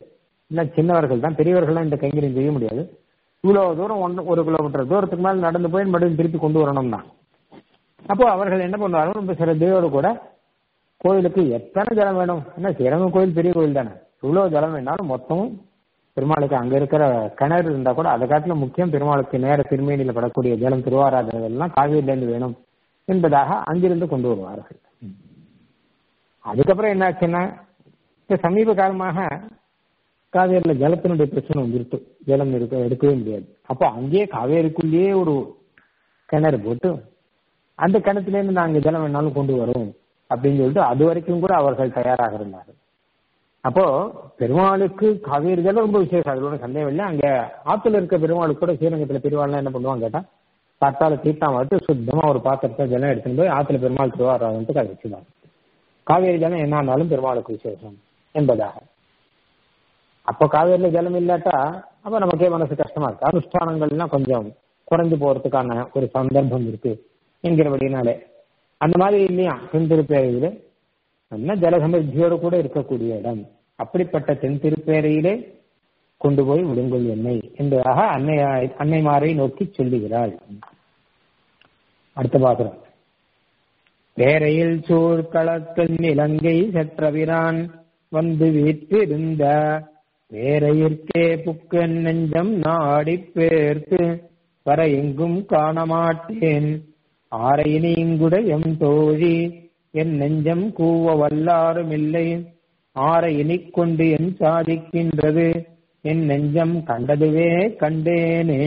இல்ல சின்னவர்கள் தான் பெரியவர்கள்லாம் இந்த கைங்கரியம் செய்ய முடியாது இவ்வளவு தூரம் ஒன்று ஒரு கிலோமீட்டர் தூரத்துக்கு மேல நடந்து போய் மறுபடியும் திருப்பி கொண்டு வரணும்னா அப்போ அவர்கள் என்ன பண்ணுவாங்க ரொம்ப சிரத்தையோடு கூட கோயிலுக்கு எத்தனை ஜலம் வேணும் என்ன சிறங்க கோயில் பெரிய கோயில் தானே இவ்வளவு ஜலம் வேணாலும் மொத்தமும் பெருமாளுக்கு அங்க இருக்கிற கிணறு இருந்தா கூட அதை காட்டிலும் முக்கியம் பெருமாளுக்கு நேர திருமேனியில படக்கூடிய ஜலம் திருவாராதனெல்லாம் காவேரியில இருந்து வேணும் என்பதாக அங்கிருந்து கொண்டு வருவார்கள் அதுக்கப்புறம் என்னாச்சுன்னா இப்ப சமீப காலமாக காவேரியில ஜலத்தினுடைய பிரச்சனை வந்துருட்டு ஜலம் இருக்க எடுக்கவே முடியாது அப்போ அங்கேயே காவேரிக்குள்ளேயே ஒரு கிணறு போட்டு அந்த கிணத்துல இருந்து நாங்க ஜலம் வேணாலும் கொண்டு வரோம் அப்படின்னு சொல்லிட்டு அது வரைக்கும் கூட அவர்கள் தயாராக இருந்தார்கள் அப்போ பெருமாளுக்கு காவேரி ஜலம் ரொம்ப விசேஷம் அதுல ஒன்றும் சந்தேகம் இல்லை அங்க ஆத்துல இருக்க பெருமாளுக்கு கூட ஸ்ரீரங்கத்துல பெருமாள்லாம் என்ன பண்ணுவாங்க கேட்டா பத்தால தீர்த்தம் வட்டு சுத்தமா ஒரு பாத்திரத்தை ஜலம் எடுத்துட்டு போய் ஆத்துல பெருமாள் திருவாரூரத்துக்கு அதை வச்சுதான் காவேரி ஜலம் என்ன ஆனாலும் பெருமாளுக்கு விசேஷம் என்பதாக அப்போ காவேரியில ஜலம் இல்லாட்டா அப்ப நமக்கே மனசு கஷ்டமா இருக்கு அனுஷ்டானங்கள்லாம் கொஞ்சம் குறைஞ்சு போறதுக்கான ஒரு சந்தர்ப்பம் இருக்கு என்கிறபடினாலே அந்த மாதிரி இல்லையா தென் திருப்பேரையிலே நல்ல ஜலசமர்த்தியோடு கூட இருக்கக்கூடிய இடம் அப்படிப்பட்ட தென் திருப்பேரையிலே கொண்டு போய் விடுங்கள் என்னை என்பதாக அன்னை அன்னைமாரை நோக்கி சொல்லுகிறாள் அடுத்த பாசுரம் பேரையில் சூழ்களத்தில் இலங்கை செற்றவிரான் வந்து வீற்றிருந்த வேரையிற்கே புக்கன் நெஞ்சம் நாடி பேர்த்து வர எங்கும் காணமாட்டேன் ஆரையினீங்குட எம் தோழி என் நெஞ்சம் கூவ வல்லாரும் இல்லை ஆரை இனிக்கொண்டு என் சாதிக்கின்றது என் நெஞ்சம் கண்டதுவே கண்டேனே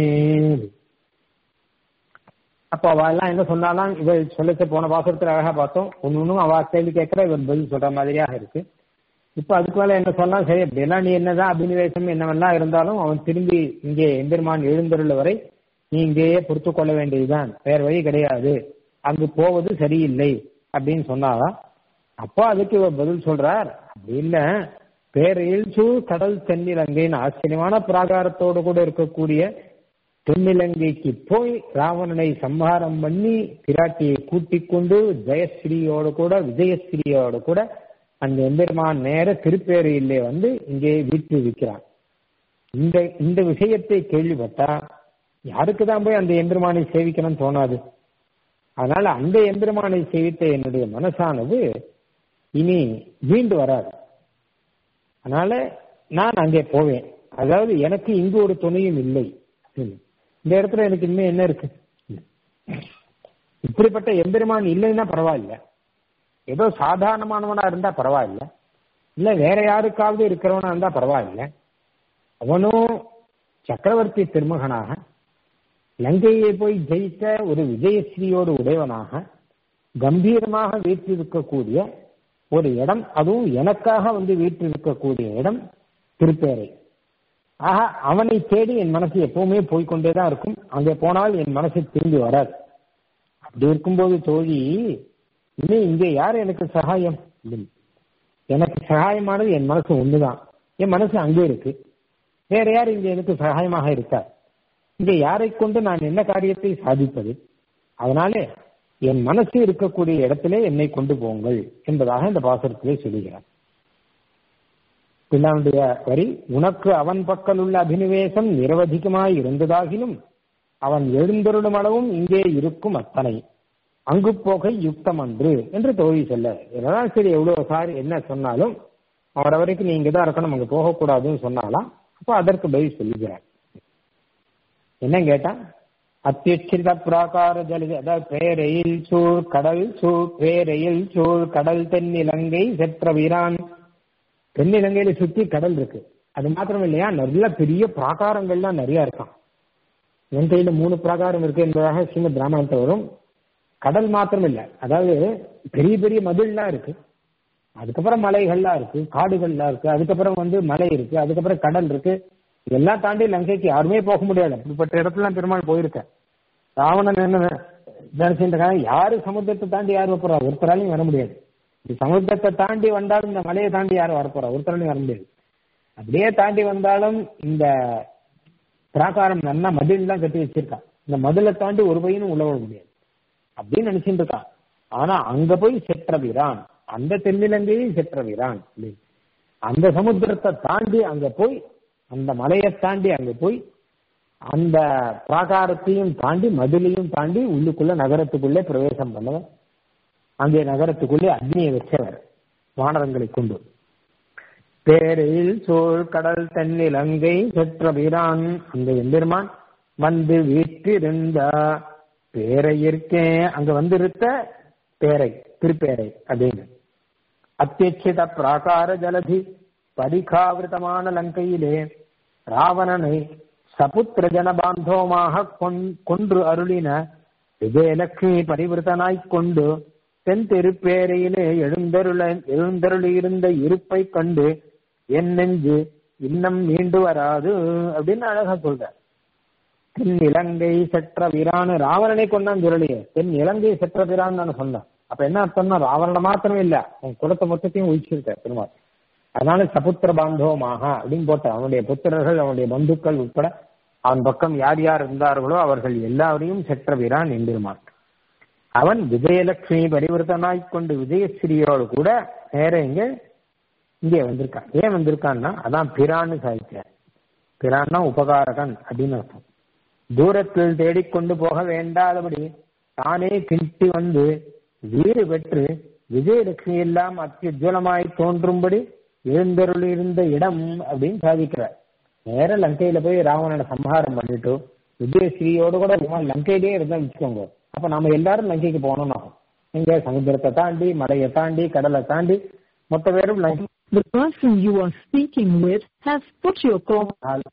அப்போ அவெல்லாம் என்ன சொன்னாலாம் இவள் சொல்லிச்சு போன பாசத்துல அழகா பார்த்தோம் ஒன்னு ஒன்னும் அவ கேள்வி கேட்கிற இவர் பதில் சொல்ற மாதிரியாக இருக்கு இப்ப அதுக்கு மேல என்ன சொல்லலாம் சரி அப்படியெல்லாம் நீ என்னதான் அபினிவேசம் என்னவெல்லாம் இருந்தாலும் அவன் திரும்பி இங்கே எம்பெருமான் எழுந்தருள் வரை நீ இங்கேயே பொறுத்து கொள்ள வேண்டியதுதான் வேற வழி கிடையாது அங்கு போவது சரியில்லை அப்படின்னு சொன்னாதான் அப்போ அதுக்கு இவர் பதில் சொல்றார் அப்படி இல்ல பேரையில் கடல் தென்னிலங்கைன்னு ஆச்சரியமான பிராகாரத்தோடு கூட இருக்கக்கூடிய தென்னிலங்கைக்கு போய் ராவணனை சம்ஹாரம் பண்ணி பிராட்டியை கூட்டிக் கொண்டு ஜெயஸ்ரீயோடு கூட விஜயஸ்ரீயோடு கூட அந்த எம்பெருமான் நேர திருப்பேரையிலே வந்து இங்கே வீட்டு இருக்கிறான் இந்த இந்த விஷயத்தை கேள்விப்பட்டா யாருக்கு தான் போய் அந்த எம்பெருமானை சேவிக்கணும்னு தோணாது அதனால அந்த எம்பெருமானை சேவித்த என்னுடைய மனசானது இனி மீண்டு வராது அதனால நான் அங்கே போவேன் அதாவது எனக்கு இங்கு ஒரு துணையும் இல்லை இந்த இடத்துல எனக்கு இன்னும் என்ன இருக்கு இப்படிப்பட்ட எம்பெருமான் இல்லைன்னா பரவாயில்ல ஏதோ சாதாரணமானவனா இருந்தா பரவாயில்ல இல்ல வேற யாருக்காவது இருக்கிறவனா இருந்தா பரவாயில்ல அவனும் சக்கரவர்த்தி திருமகனாக லங்கையை போய் ஜெயித்த ஒரு விஜயஸ்ரீயோடு உடையவனாக கம்பீரமாக வீற்றிருக்கக்கூடிய ஒரு இடம் அதுவும் எனக்காக வந்து வீற்றிருக்கக்கூடிய இடம் திருப்பேரை ஆக அவனை தேடி என் மனசு எப்பவுமே போய்கொண்டே தான் இருக்கும் அங்கே போனால் என் மனசு திரும்பி வராது அப்படி இருக்கும்போது தோழி இன்னும் இங்கே யார் எனக்கு சகாயம் எனக்கு சகாயமானது என் மனசு ஒண்ணுதான் என் மனசு அங்கே இருக்கு வேற யார் இங்க எனக்கு சகாயமாக இருக்கார் இங்க யாரை கொண்டு நான் என்ன காரியத்தை சாதிப்பது அதனால என் மனசு இருக்கக்கூடிய இடத்திலே என்னை கொண்டு போங்கள் என்பதாக இந்த பாசுரத்திலே சொல்லுகிறார் பின்னாளுடைய வரி உனக்கு அவன் பக்கல் உள்ள அபினிவேசம் நிரவதிகமாய் இருந்ததாகிலும் அவன் எழுந்தருளும் அளவும் இங்கே இருக்கும் அத்தனை அங்கு போக யுக்தம் அன்று என்று தோழி சொல்ல இதெல்லாம் சரி எவ்வளவு சாரி என்ன சொன்னாலும் அவரை வரைக்கும் நீ இங்கதான் இருக்கணும் அங்க போகக்கூடாதுன்னு சொன்னாலாம் அப்போ அதற்கு பதில் சொல்லுகிறார் என்ன கேட்டா அத்தியட்சித பிராகார ஜலி அதாவது பேரையில் சூழ் கடல் சூழ் பேரையில் சூழ் கடல் தென்னிலங்கை செற்ற வீரான் தென்னிலங்கையில சுத்தி கடல் இருக்கு அது மாத்திரம் இல்லையா நிறைய பெரிய பிராகாரங்கள்லாம் நிறைய இருக்கான் இலங்கையில மூணு பிராகாரம் இருக்கு என்பதாக ஸ்ரீமத் ராமாயணத்தில் வரும் கடல் மாத்திரம் இல்லை அதாவது பெரிய பெரிய மதில்லாம் இருக்கு அதுக்கப்புறம் மலைகள்லாம் இருக்கு காடுகள்லாம் இருக்கு அதுக்கப்புறம் வந்து மலை இருக்கு அதுக்கப்புறம் கடல் இருக்கு இதெல்லாம் தாண்டி லங்கைக்கு யாருமே போக முடியாது அப்படிப்பட்ட இடத்துல பெருமாள் போயிருக்க ராவணன் என்ன நினைச்சிருக்காங்க யாரு சமுத்திரத்தை தாண்டி யார் வரப்போறா ஒருத்தராலையும் வர முடியாது இந்த சமுத்திரத்தை தாண்டி வந்தாலும் இந்த மலையை தாண்டி யாரும் வரப்போறா ஒருத்தராலையும் வர முடியாது அப்படியே தாண்டி வந்தாலும் இந்த பிராகாரம் நல்லா மதில் தான் கட்டி வச்சிருக்கான் இந்த மதிலை தாண்டி ஒரு பையனும் உள்ள வர முடியாது அப்படின்னு நினைச்சிட்டு இருக்கான் ஆனா அங்க போய் செற்றவிரான் அந்த தென்னிலங்கையை செற்றவிரான் அந்த சமுத்திரத்தை தாண்டி அங்க போய் அந்த மலையை தாண்டி அங்க போய் அந்த பிராகாரத்தையும் தாண்டி மதிலையும் தாண்டி உள்ளுக்குள்ள நகரத்துக்குள்ளே பிரவேசம் பண்ணவர் அங்கே நகரத்துக்குள்ளே அக்னியை வச்சவர் வானரங்களை கொண்டு பேரையில் சோழ் கடல் தென்னிலங்கை செற்ற வீரான் அந்த எம்பெருமான் வந்து வீற்றிருந்த பேரையிற்கே அங்க வந்திருத்த பேரை திருப்பேரை அப்படின்னு அத்தியட்சித பிராகார ஜலதி பரிகாவிருத்தமான லங்கையிலே ராவணனை சபுத்திர ஜனபாந்தோமாக கொன்று அருளின விஜயலட்சுமி பரிவிருத்தனாய்க் கொண்டு தென் திருப்பேரையிலே எழுந்தருள எழுந்தருளியிருந்த இருப்பை கண்டு என் நெஞ்சு இன்னம் மீண்டு வராது அப்படின்னு அழகா சொல்ற தென் இலங்கை செற்ற வீரானு ராவணனை கொண்டான் சொல்லலையே தென் இலங்கை செற்ற வீரான்னு நான் சொன்னேன் அப்ப என்ன அர்த்தம்னா ராவணனை மாத்திரம் இல்ல உன் குலத்தை மொத்தத்தையும் ஒழிச்சிருக்க பெருமாள் அதனால சபுத்திர பாந்தவமாக அப்படின்னு போட்ட அவனுடைய புத்திரர்கள் அவனுடைய பந்துக்கள் உட்பட அவன் பக்கம் யார் யார் இருந்தார்களோ அவர்கள் எல்லாரையும் செற்ற வீரான் எம்பெருமான் அவன் விஜயலட்சுமி பரிவர்த்தனாய் கொண்டு விஜயஸ்ரீயோடு கூட நேர இங்க இங்கே வந்திருக்கான் ஏன் வந்திருக்கான்னா அதான் பிரான்னு சாதிச்சார் பிரான்னா உபகாரகன் அப்படின்னு அர்த்தம் தூரத்தில் தேடிக்கொண்டு போக வேண்டாதபடி தானே கிண்டி வந்து வீடு பெற்று விஜயலட்சுமி எல்லாம் அத்தியுஜ்வலமாய் தோன்றும்படி எழுந்தருளிருந்த இடம் அப்படின்னு சாதிக்கிறார் நேர லங்கையில போய் ராவணனை சம்ஹாரம் பண்ணிட்டு விஜயஸ்ரீயோடு கூட லங்கையிலேயே இருந்தா வச்சுக்கோங்க அப்ப நாம எல்லாரும் லங்கைக்கு போகணும் ஆகும் இங்க சமுத்திரத்தை தாண்டி மலையை தாண்டி கடலை தாண்டி மொத்த பேரும் லங்கை
The person you are speaking with has put your call.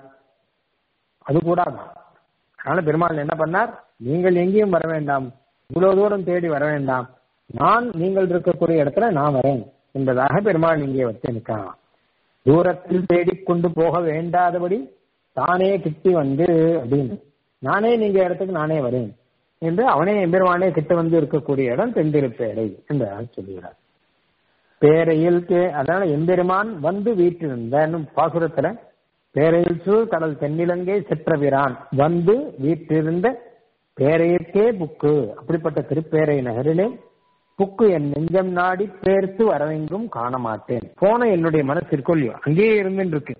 அது கூடாது அதனால பெருமாள் என்ன பண்ணார் நீங்கள் எங்கேயும் வர வேண்டாம் இவ்வளவு தூரம் தேடி வர வேண்டாம் நான் நீங்கள் இருக்கக்கூடிய இடத்துல நான் வரேன் என்பதாக பெருமாள் இங்கே வச்சு நிற்கலாம் தூரத்தில் தேடிக்கொண்டு போக வேண்டாதபடி தானே கிட்டி வந்து அப்படின்னு நானே நீங்க இடத்துக்கு நானே வரேன் என்று அவனே எம்பெருமானே கிட்ட வந்து இருக்கக்கூடிய இடம் தென்திருப்பேடை என்பதாக சொல்லுகிறார் பேரையில் அதனால எம்பெருமான் வந்து வீட்டிருந்த பாசுரத்துல பேரையில் சூழ் கடல் தென்னிலங்கை செற்றவிரான் வந்து வீற்றிருந்த பேரையிற்கே புக்கு அப்படிப்பட்ட திருப்பேரை நகரிலே புக்கு என் நெஞ்சம் நாடி பேர்த்து வரவெங்கும் காண மாட்டேன் போன என்னுடைய மனசு இருக்கொல்லையோ அங்கேயே இருந்துட்டு இருக்கு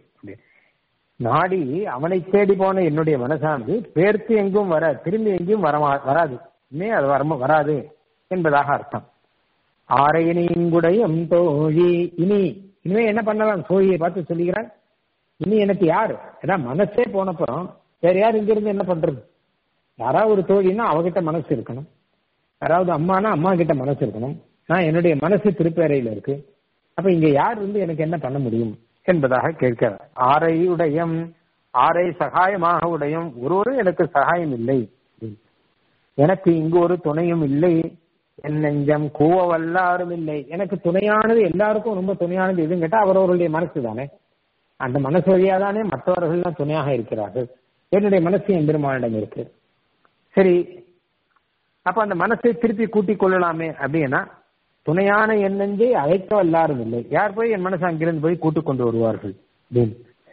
நாடி அவனை தேடி போன என்னுடைய மனசானது பேர்த்து எங்கும் வர திரும்பி எங்கேயும் வர வராது இனிமே அது வர வராது என்பதாக அர்த்தம் ஆரையினி இங்குடையம் தோழி இனி இனிமே என்ன பண்ணலாம் சோழியை பார்த்து சொல்லுகிறான் இனி எனக்கு யாரு ஏன்னா மனசே போனப்புறம் வேற யார் இங்க இருந்து என்ன பண்றது யாராவது ஒரு தோழின்னா அவகிட்ட மனசு இருக்கணும் யாராவது அம்மானா அம்மா கிட்ட மனசு இருக்கணும் நான் என்னுடைய மனசு திருப்பேரையில இருக்கு அப்ப இங்க யார் இருந்து எனக்கு என்ன பண்ண முடியும் என்பதாக கேட்கிறார் ஆரை உடையம் ஆரை சகாயமாக உடையம் ஒருவரும் எனக்கு சகாயம் இல்லை எனக்கு இங்கு ஒரு துணையும் இல்லை என் நெஞ்சம் கூவ வல்லாரும் இல்லை எனக்கு துணையானது எல்லாருக்கும் ரொம்ப துணையானது எதுன்னு கேட்டா அவரவருடைய மனசு தானே அந்த மனசு வழியா தானே மற்றவர்கள்லாம் துணையாக இருக்கிறார்கள் என்னுடைய மனசு என் பெருமானிடம் இருக்கு சரி அப்ப அந்த மனசை திருப்பி கூட்டிக் கொள்ளலாமே அப்படின்னா துணையான என் நெஞ்சை அழைக்க எல்லாரும் இல்லை யார் போய் என் மனசு அங்கிருந்து போய் கூட்டிக் கொண்டு வருவார்கள் அப்படின்னு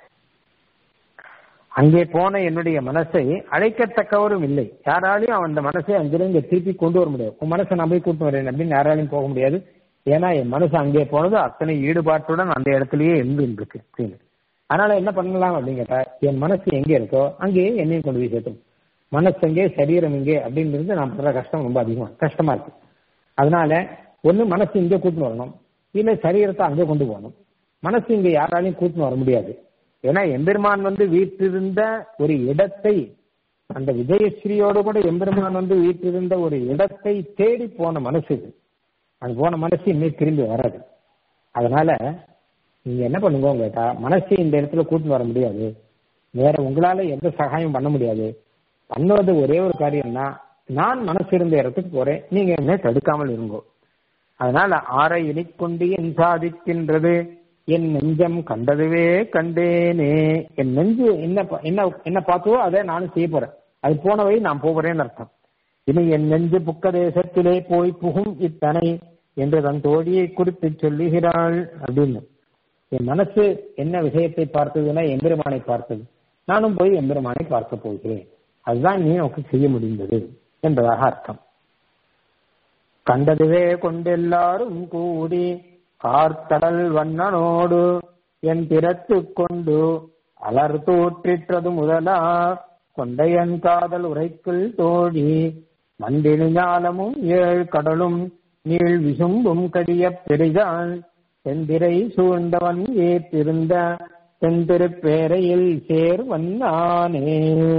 அங்கே போன என்னுடைய மனசை அழைக்கத்தக்கவரும் இல்லை யாராலையும் அந்த மனசை அங்கிருந்து திருப்பி கொண்டு வர முடியாது உன் மனசை நான் போய் கூட்டு வரேன் அப்படின்னு யாராலையும் போக முடியாது ஏன்னா என் மனசு அங்கே போனது அத்தனை ஈடுபாட்டுடன் அந்த இடத்துலயே இருந்து இருக்கு அப்படின்னு அதனால என்ன பண்ணலாம் அப்படின்னு கேட்டா என் மனசு எங்க இருக்கோ அங்கேயே என்னையும் கொண்டு போய் சேர்த்தோம் மனசு எங்கே சரீரம் எங்கே அப்படின்றது நான் படுற கஷ்டம் ரொம்ப அதிகம் கஷ்டமா இருக்கு அதனால ஒண்ணு மனசு இங்கே கூட்டின்னு வரணும் இல்ல சரீரத்தை அங்கே கொண்டு போகணும் மனசு இங்க யாராலையும் கூட்டின்னு வர முடியாது ஏன்னா எம்பெருமான் வந்து வீட்டிருந்த ஒரு இடத்தை அந்த விஜயஸ்ரீயோடு கூட எம்பெருமான் வந்து வீட்டிருந்த ஒரு இடத்தை தேடி போன மனசு இது அது போன மனசு இன்னும் திரும்பி வராது அதனால நீங்க என்ன பண்ணுங்க கேட்டா மனசு இந்த இடத்துல கூட்டின்னு வர முடியாது வேற உங்களால எந்த சகாயம் பண்ண முடியாது பண்ணுவது ஒரே ஒரு காரியம்னா நான் மனசு இருந்த இடத்துக்கு போறேன் நீங்க என்ன தடுக்காமல் இருங்கோ அதனால ஆரை இனிக்கொண்டு என் சாதிக்கின்றது என் நெஞ்சம் கண்டதுவே கண்டேனே என் நெஞ்சு என்ன என்ன என்ன பார்த்தோ அதை நானும் செய்ய போறேன் அது போன வழி நான் போகிறேன்னு அர்த்தம் இனி என் நெஞ்சு புக்க தேசத்திலே போய் புகும் இத்தனை என்று தன் தோழியை குறித்து சொல்லுகிறாள் அப்படின்னு என் மனசு என்ன விஷயத்தை பார்த்ததுன்னா எம்பெருமானை பார்த்தது நானும் போய் எம்பெருமானை பார்க்க போகிறேன் அதுதான் நீ நமக்கு செய்ய முடிந்தது என்பதாக அர்த்தம் கண்டதுவே கொண்டெல்லாரும் கூடி கார்த்தடல் வண்ணனோடு என் திறத்து கொண்டு அலர் தோற்றிற்றது முதலா கொண்டையன் காதல் உரைக்குள் தோழி மண்டினு ஞானமும் ஏழ் கடலும் நீள் விசும்பும் கடிய பெரிதான் செந்திரை சூழ்ந்தவன் ஏற்றிருந்த செந்திருப்பேரையில் சேர் வந்தானே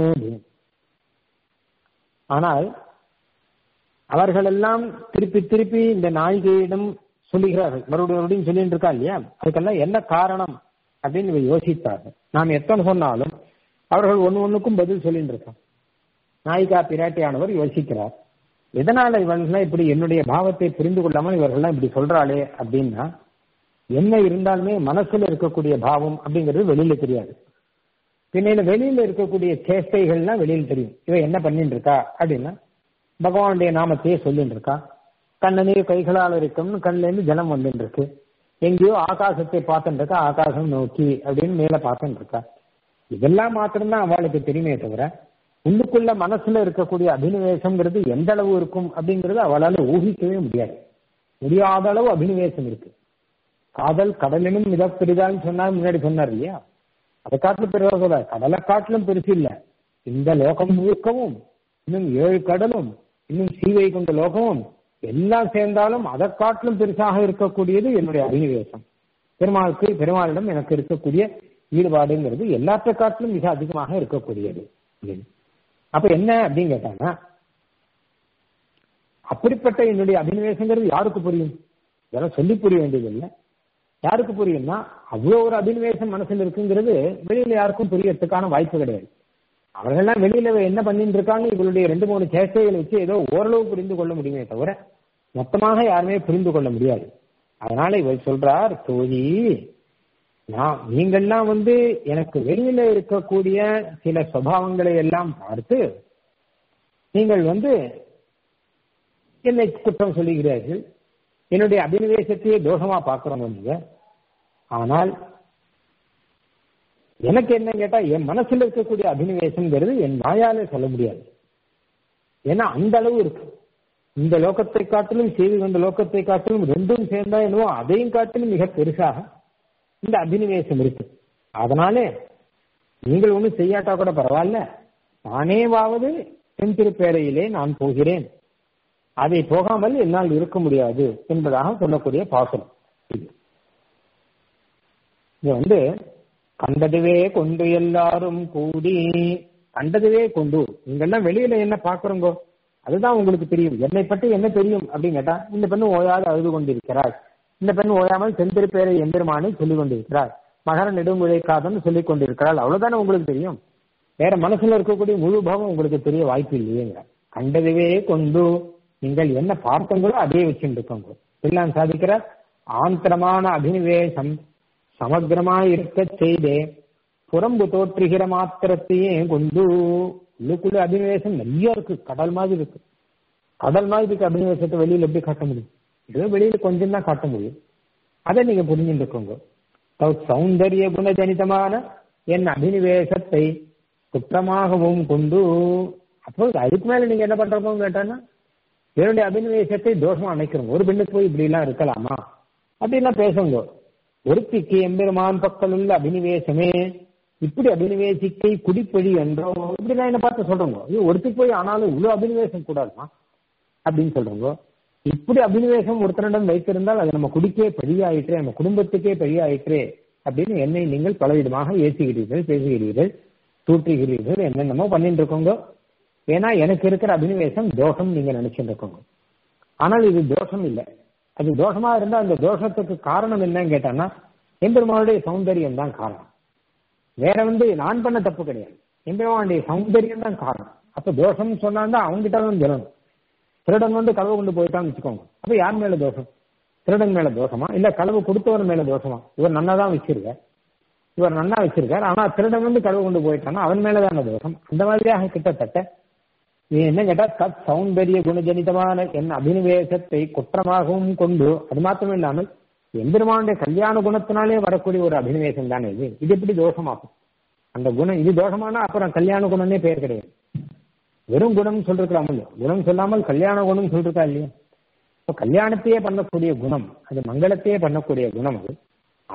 ஆனால் அவர்களெல்லாம் திருப்பி திருப்பி இந்த நாயிகையிடம் சொல்லுகிறார்கள் மறுபடியும் மறுபடியும் சொல்லிட்டு இருக்கா இல்லையா அதுக்கெல்லாம் என்ன காரணம் அப்படின்னு இவ யோசித்தார்கள் நாம் எத்தனை சொன்னாலும் அவர்கள் ஒன்னு ஒண்ணுக்கும் பதில் சொல்லிட்டு இருக்கான் நாயிகா பிராட்டியானவர் யோசிக்கிறார் எதனால இவர்கள்லாம் இப்படி என்னுடைய பாவத்தை புரிந்து கொள்ளாமல் இவர்கள்லாம் இப்படி சொல்றாளே அப்படின்னா என்ன இருந்தாலுமே மனசுல இருக்கக்கூடிய பாவம் அப்படிங்கிறது வெளியில தெரியாது பின்ன வெளியில இருக்கக்கூடிய சேஷ்டைகள்லாம் வெளியில தெரியும் இவ என்ன பண்ணிட்டு இருக்கா அப்படின்னா பகவானுடைய நாமத்தையே சொல்லிட்டு இருக்கா கண்ணநீர் கைகளால் இருக்கும்னு கண்ணுல இருந்து ஜலம் வந்துட்டு இருக்கு எங்கேயோ ஆகாசத்தை பார்த்துட்டு இருக்கா ஆகாசம் நோக்கி அப்படின்னு மேல பார்த்துட்டு இருக்கா இதெல்லாம் மாத்திரம்தான் அவளுக்கு தெரியுமே தவிர உள்ளுக்குள்ள மனசுல இருக்கக்கூடிய அபினிவேசம்ங்கிறது எந்த அளவு இருக்கும் அப்படிங்கிறது அவளால ஊகிக்கவே முடியாது முடியாத அளவு அபினிவேசம் இருக்கு காதல் கடலினும் மிக பெரிதான்னு சொன்னா முன்னாடி சொன்னார் இல்லையா அதை காட்டிலும் பெருசாக சொல்ல கடலை காட்டிலும் பெருசு இல்ல இந்த லோகம் முழுக்கவும் இன்னும் ஏழு கடலும் இன்னும் சீவை கொண்ட லோகமும் எல்லாம் சேர்ந்தாலும் அதை காட்டிலும் பெருசாக இருக்கக்கூடியது என்னுடைய அபினிவேசம் பெருமாளுக்கு பெருமாளிடம் எனக்கு இருக்கக்கூடிய ஈடுபாடுங்கிறது எல்லாத்த காட்டிலும் மிக அதிகமாக இருக்கக்கூடியது அப்ப என்ன அப்படின்னு கேட்டாங்கன்னா அப்படிப்பட்ட என்னுடைய அபினிவேசங்கிறது யாருக்கு புரியும் இதெல்லாம் சொல்லி புரிய வேண்டியது இல்லை யாருக்கு புரியும்னா அவ்வளோ ஒரு அபினிவேசம் மனசுல இருக்குங்கிறது வெளியில யாருக்கும் புரியறதுக்கான வாய்ப்பு கிடையாது அவர்கள்லாம் வெளியில என்ன பண்ணிட்டு இருக்காங்க இவளுடைய ரெண்டு மூணு சேஷ்டைகளை வச்சு ஏதோ ஓரளவு புரிந்து கொள்ள முடியுமே தவிர மொத்தமாக யாருமே புரிந்து கொள்ள முடியாது அதனால இவர் சொல்றார் தோழி நான் நீங்கள்லாம் வந்து எனக்கு வெளியில இருக்கக்கூடிய சில சுவாவங்களை எல்லாம் பார்த்து நீங்கள் வந்து என்னை குற்றம் சொல்லுகிறீர்கள் என்னுடைய அபினிவேசத்தையே தோஷமா பார்க்கிறவங்க நீங்க ஆனால் எனக்கு என்ன கேட்டா என் மனசுல இருக்கக்கூடிய அபினிவேசம்ங்கிறது என் வாயால சொல்ல முடியாது ஏன்னா அந்த அளவு இருக்கு இந்த லோகத்தை காட்டிலும் செய்து கொண்ட லோகத்தை காட்டிலும் ரெண்டும் சேர்ந்தா என்னவோ அதையும் காட்டிலும் மிக பெருசாக இந்த அபினிவேசம் இருக்கு அதனாலே நீங்கள் ஒன்றும் செய்யாட்டா கூட பரவாயில்ல நானேவாவது செந்திருப்பேரையிலே நான் போகிறேன் அதை போகாமல் என்னால் இருக்க முடியாது என்பதாக சொல்லக்கூடிய பாசனம் இது வந்து கண்டதுவே கொண்டு எல்லாரும் கூடி கண்டதுவே கொண்டு நீங்கெல்லாம் வெளியில என்ன பாக்குறோங்கோ அதுதான் உங்களுக்கு தெரியும் என்னை பற்றி என்ன தெரியும் அப்படின்னு கேட்டா இந்த பெண்ணு ஓயாது அழுது கொண்டிருக்கிறாள் இந்த பெண் ஓயாமல் செந்திருப்பேரை எம்பெருமானை சொல்லிக் கொண்டிருக்கிறார் மகர நெடுங்குழைக்காதன்னு சொல்லிக் கொண்டிருக்கிறாள் அவ்வளவுதானே உங்களுக்கு தெரியும் வேற மனசுல இருக்கக்கூடிய முழு பாவம் உங்களுக்கு தெரிய வாய்ப்பு இல்லையேங்க கண்டதுவே கொண்டு நீங்கள் என்ன பார்த்தங்களோ அதே வச்சுட்டு இருக்கோங்க எல்லாம் சாதிக்கிறார் ஆந்திரமான அபினிவேசம் சமக்கிரமாய் இருக்க செய்தே புறம்பு தோற்றுகிற மாத்திரத்தையே கொண்டு உள்ளுக்குள்ள அபினிவேசம் நிறைய இருக்கு கடல் மாதிரி இருக்கு கடல் மாதிரி இருக்கு அபினிவேசத்தை வெளியில எப்படி காட்ட முடியும் ஏதோ வெளியில கொஞ்சம் தான் காட்ட முடியும் அதை நீங்க புரிஞ்சுட்டு இருக்கோங்க சௌந்தரிய குணஜனிதமான என் அபினிவேசத்தை குற்றமாகவும் கொண்டு அப்போ அதுக்கு மேல நீங்க என்ன பண்றோம் கேட்டான்னா என்னுடைய அபினிவேசத்தை தோஷமா அமைக்கிறோம் ஒரு பெண்ணுக்கு போய் இப்படி எல்லாம் இருக்கலாமா அப்படின்லாம் பேசுங்க ஒருத்திக்கு எம்பெருமான் பக்கம் உள்ள அபினிவேசமே இப்படி அபினிவேசிக்கை குடிப்பொழி என்றோ இப்படிலாம் என்ன பார்த்து சொல்றோங்க ஐயோ ஒருத்திக்கு போய் ஆனாலும் இவ்வளவு அபினிவேசம் கூடாதுமா அப்படின்னு சொல்றோங்க இப்படி அபினிவேசம் ஒருத்தரிடம் வைத்திருந்தால் அது நம்ம குடிக்கே பழியாயிற்றே நம்ம குடும்பத்துக்கே பழியாயிற்றே அப்படின்னு என்னை நீங்கள் பலவிதமாக ஏற்றுகிறீர்கள் பேசுகிறீர்கள் தூற்றுகிறீர்கள் என்னென்னமோ பண்ணிட்டு இருக்கோங்க ஏன்னா எனக்கு இருக்கிற அபினிவேசம் தோஷம் நீங்க நினைச்சுட்டு இருக்கோங்க ஆனால் இது தோஷம் இல்லை அது தோஷமா இருந்தா அந்த தோஷத்துக்கு காரணம் என்னன்னு கேட்டான்னா எம்பெருமானுடைய சௌந்தரியம் தான் காரணம் வேற வந்து நான் பண்ண தப்பு கிடையாது எம்பெருமானுடைய சௌந்தரியம் தான் காரணம் அப்ப தோஷம் சொன்னா அவங்ககிட்ட தான் சொல்லணும் திருடன் வந்து களவு கொண்டு போயிட்டான்னு வச்சுக்கோங்க அப்ப யார் மேல தோஷம் திருடன் மேல தோஷமா இல்ல களவு கொடுத்தவர் மேல தோஷமா இவர் நன்னா தான் வச்சிருக்க இவர் நன்னா வச்சிருக்காரு ஆனா திருடன் வந்து களவு கொண்டு போயிட்டான்னா அவன் மேலதான தோஷம் அந்த மாதிரியாக கிட்டத்தட்ட நீ என்ன கேட்டா தத் சௌந்தரிய குணஜனிதமான என் அபினிவேசத்தை குற்றமாகவும் கொண்டு அது மாத்திரம் இல்லாமல் எம்பெருமானுடைய கல்யாண குணத்தினாலே வரக்கூடிய ஒரு அபினிவேசம் தானே இது இது எப்படி தோஷமாகும் அந்த குணம் இது தோஷமானா அப்புறம் கல்யாண குணம்னே பெயர் கிடையாது வெறும் குணம் சொல்லிருக்கலாம் இல்லையா குணம் சொல்லாமல் கல்யாண குணம் சொல்லிருக்கா இல்லையா இப்போ கல்யாணத்தையே பண்ணக்கூடிய குணம் அது மங்களத்தையே பண்ணக்கூடிய குணம் அது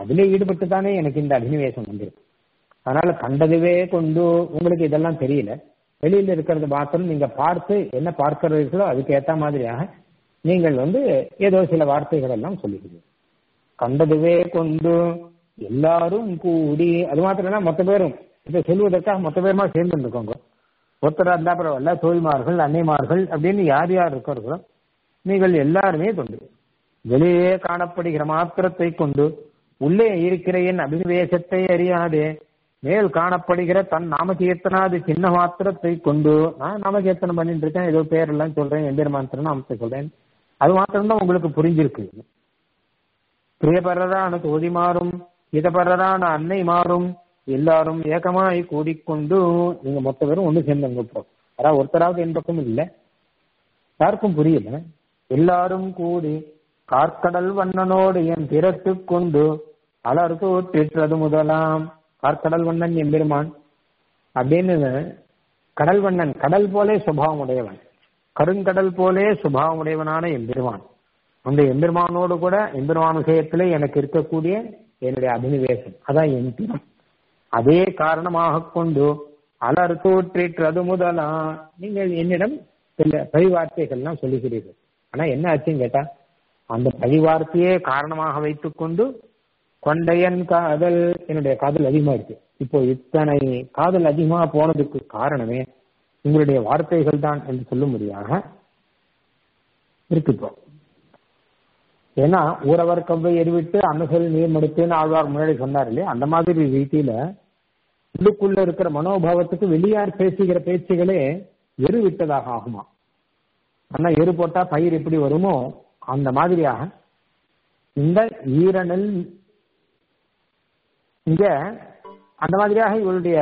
அதுல ஈடுபட்டு தானே எனக்கு இந்த அபினிவேசம் வந்திருக்கு அதனால கண்டதுவே கொண்டு உங்களுக்கு இதெல்லாம் தெரியல வெளியில இருக்கிறது மாத்திரம் நீங்க பார்த்து என்ன பார்க்கிறீர்களோ அதுக்கு ஏத்த மாதிரியாக நீங்கள் வந்து ஏதோ சில வார்த்தைகள் எல்லாம் சொல்லுகிறீர்கள் கண்டதுவே கொண்டு எல்லாரும் கூடி அது மாத்திரம் இல்ல மொத்த பேரும் இதை சொல்வதற்காக மொத்த பேருமா சேர்ந்து இருக்கோங்க ஒருத்தரா இருந்தா பரவாயில்ல தோழிமார்கள் அன்னைமார்கள் அப்படின்னு யார் யார் இருக்கிறார்களோ நீங்கள் எல்லாருமே தொண்டு வெளியே காணப்படுகிற மாத்திரத்தை கொண்டு உள்ளே இருக்கிற என் அபினிவேசத்தை அறியாதே மேல் காணப்படுகிற தன் நாமகீர்த்தனாது சின்ன மாத்திரத்தை கொண்டு நான் நாமகீர்த்தனம் பண்ணிட்டு இருக்கேன் ஏதோ பேரெல்லாம் சொல்றேன் எம்பெருமான் நாமத்தை சொல்றேன் அது மாத்திரம்தான் உங்களுக்கு புரிஞ்சிருக்கு பிரியபரரான தோதி மாறும் இதபரரான அன்னை மாறும் எல்லாரும் ஏகமாய் கூடிக்கொண்டு நீங்க மொத்த பேரும் ஒண்ணு சேர்ந்தவங்க இப்போ யாராவது ஒருத்தராவது என் பக்கம் இல்லை யாருக்கும் புரியல எல்லாரும் கூடி கார்க்கடல் வண்ணனோடு என் திறத்து கொண்டு அலர் தோற்றிற்றது முதலாம் கார்க்கடல் வண்ணன் எம்பெருமான் அப்படின்னு கடல் வண்ணன் கடல் போலே சுபாவம் உடையவன் கருங்கடல் போலே சுபாவம் உடையவனான எம்பெருமான் அந்த எம்பெருமானோடு கூட எம்பெருமான் விஷயத்திலே எனக்கு இருக்கக்கூடிய என்னுடைய அபினிவேசம் அதான் என் தினம் அதே காரணமாக கொண்டு அலர் தோற்றிற்றது முதலா நீங்கள் என்னிடம் சில பழிவார்த்தைகள்லாம் சொல்லுகிறீர்கள் ஆனா என்ன ஆச்சுன்னு கேட்டா அந்த பழிவார்த்தையே காரணமாக வைத்துக் கொண்டு கொண்டையன் காதல் என்னுடைய காதல் அதிகமா இருக்கு இப்போ இத்தனை காதல் அதிகமா போனதுக்கு காரணமே உங்களுடைய வார்த்தைகள் தான் என்று சொல்லும்படியாக இருக்கு இப்போ ஏன்னா ஊரவர் கவ்வை எரிவிட்டு அன்னசல் நீர் மடுத்துன்னு ஆழ்வார் முன்னாடி சொன்னார் இல்லையா அந்த மாதிரி ரீதியில உள்ளுக்குள்ள இருக்கிற மனோபாவத்துக்கு வெளியார் பேசுகிற பேச்சுகளே எரு விட்டதாக ஆகுமா ஆனா எரு போட்டா பயிர் எப்படி வருமோ அந்த மாதிரியாக இந்த ஈரணில் இங்க அந்த மாதிரியாக இவருடைய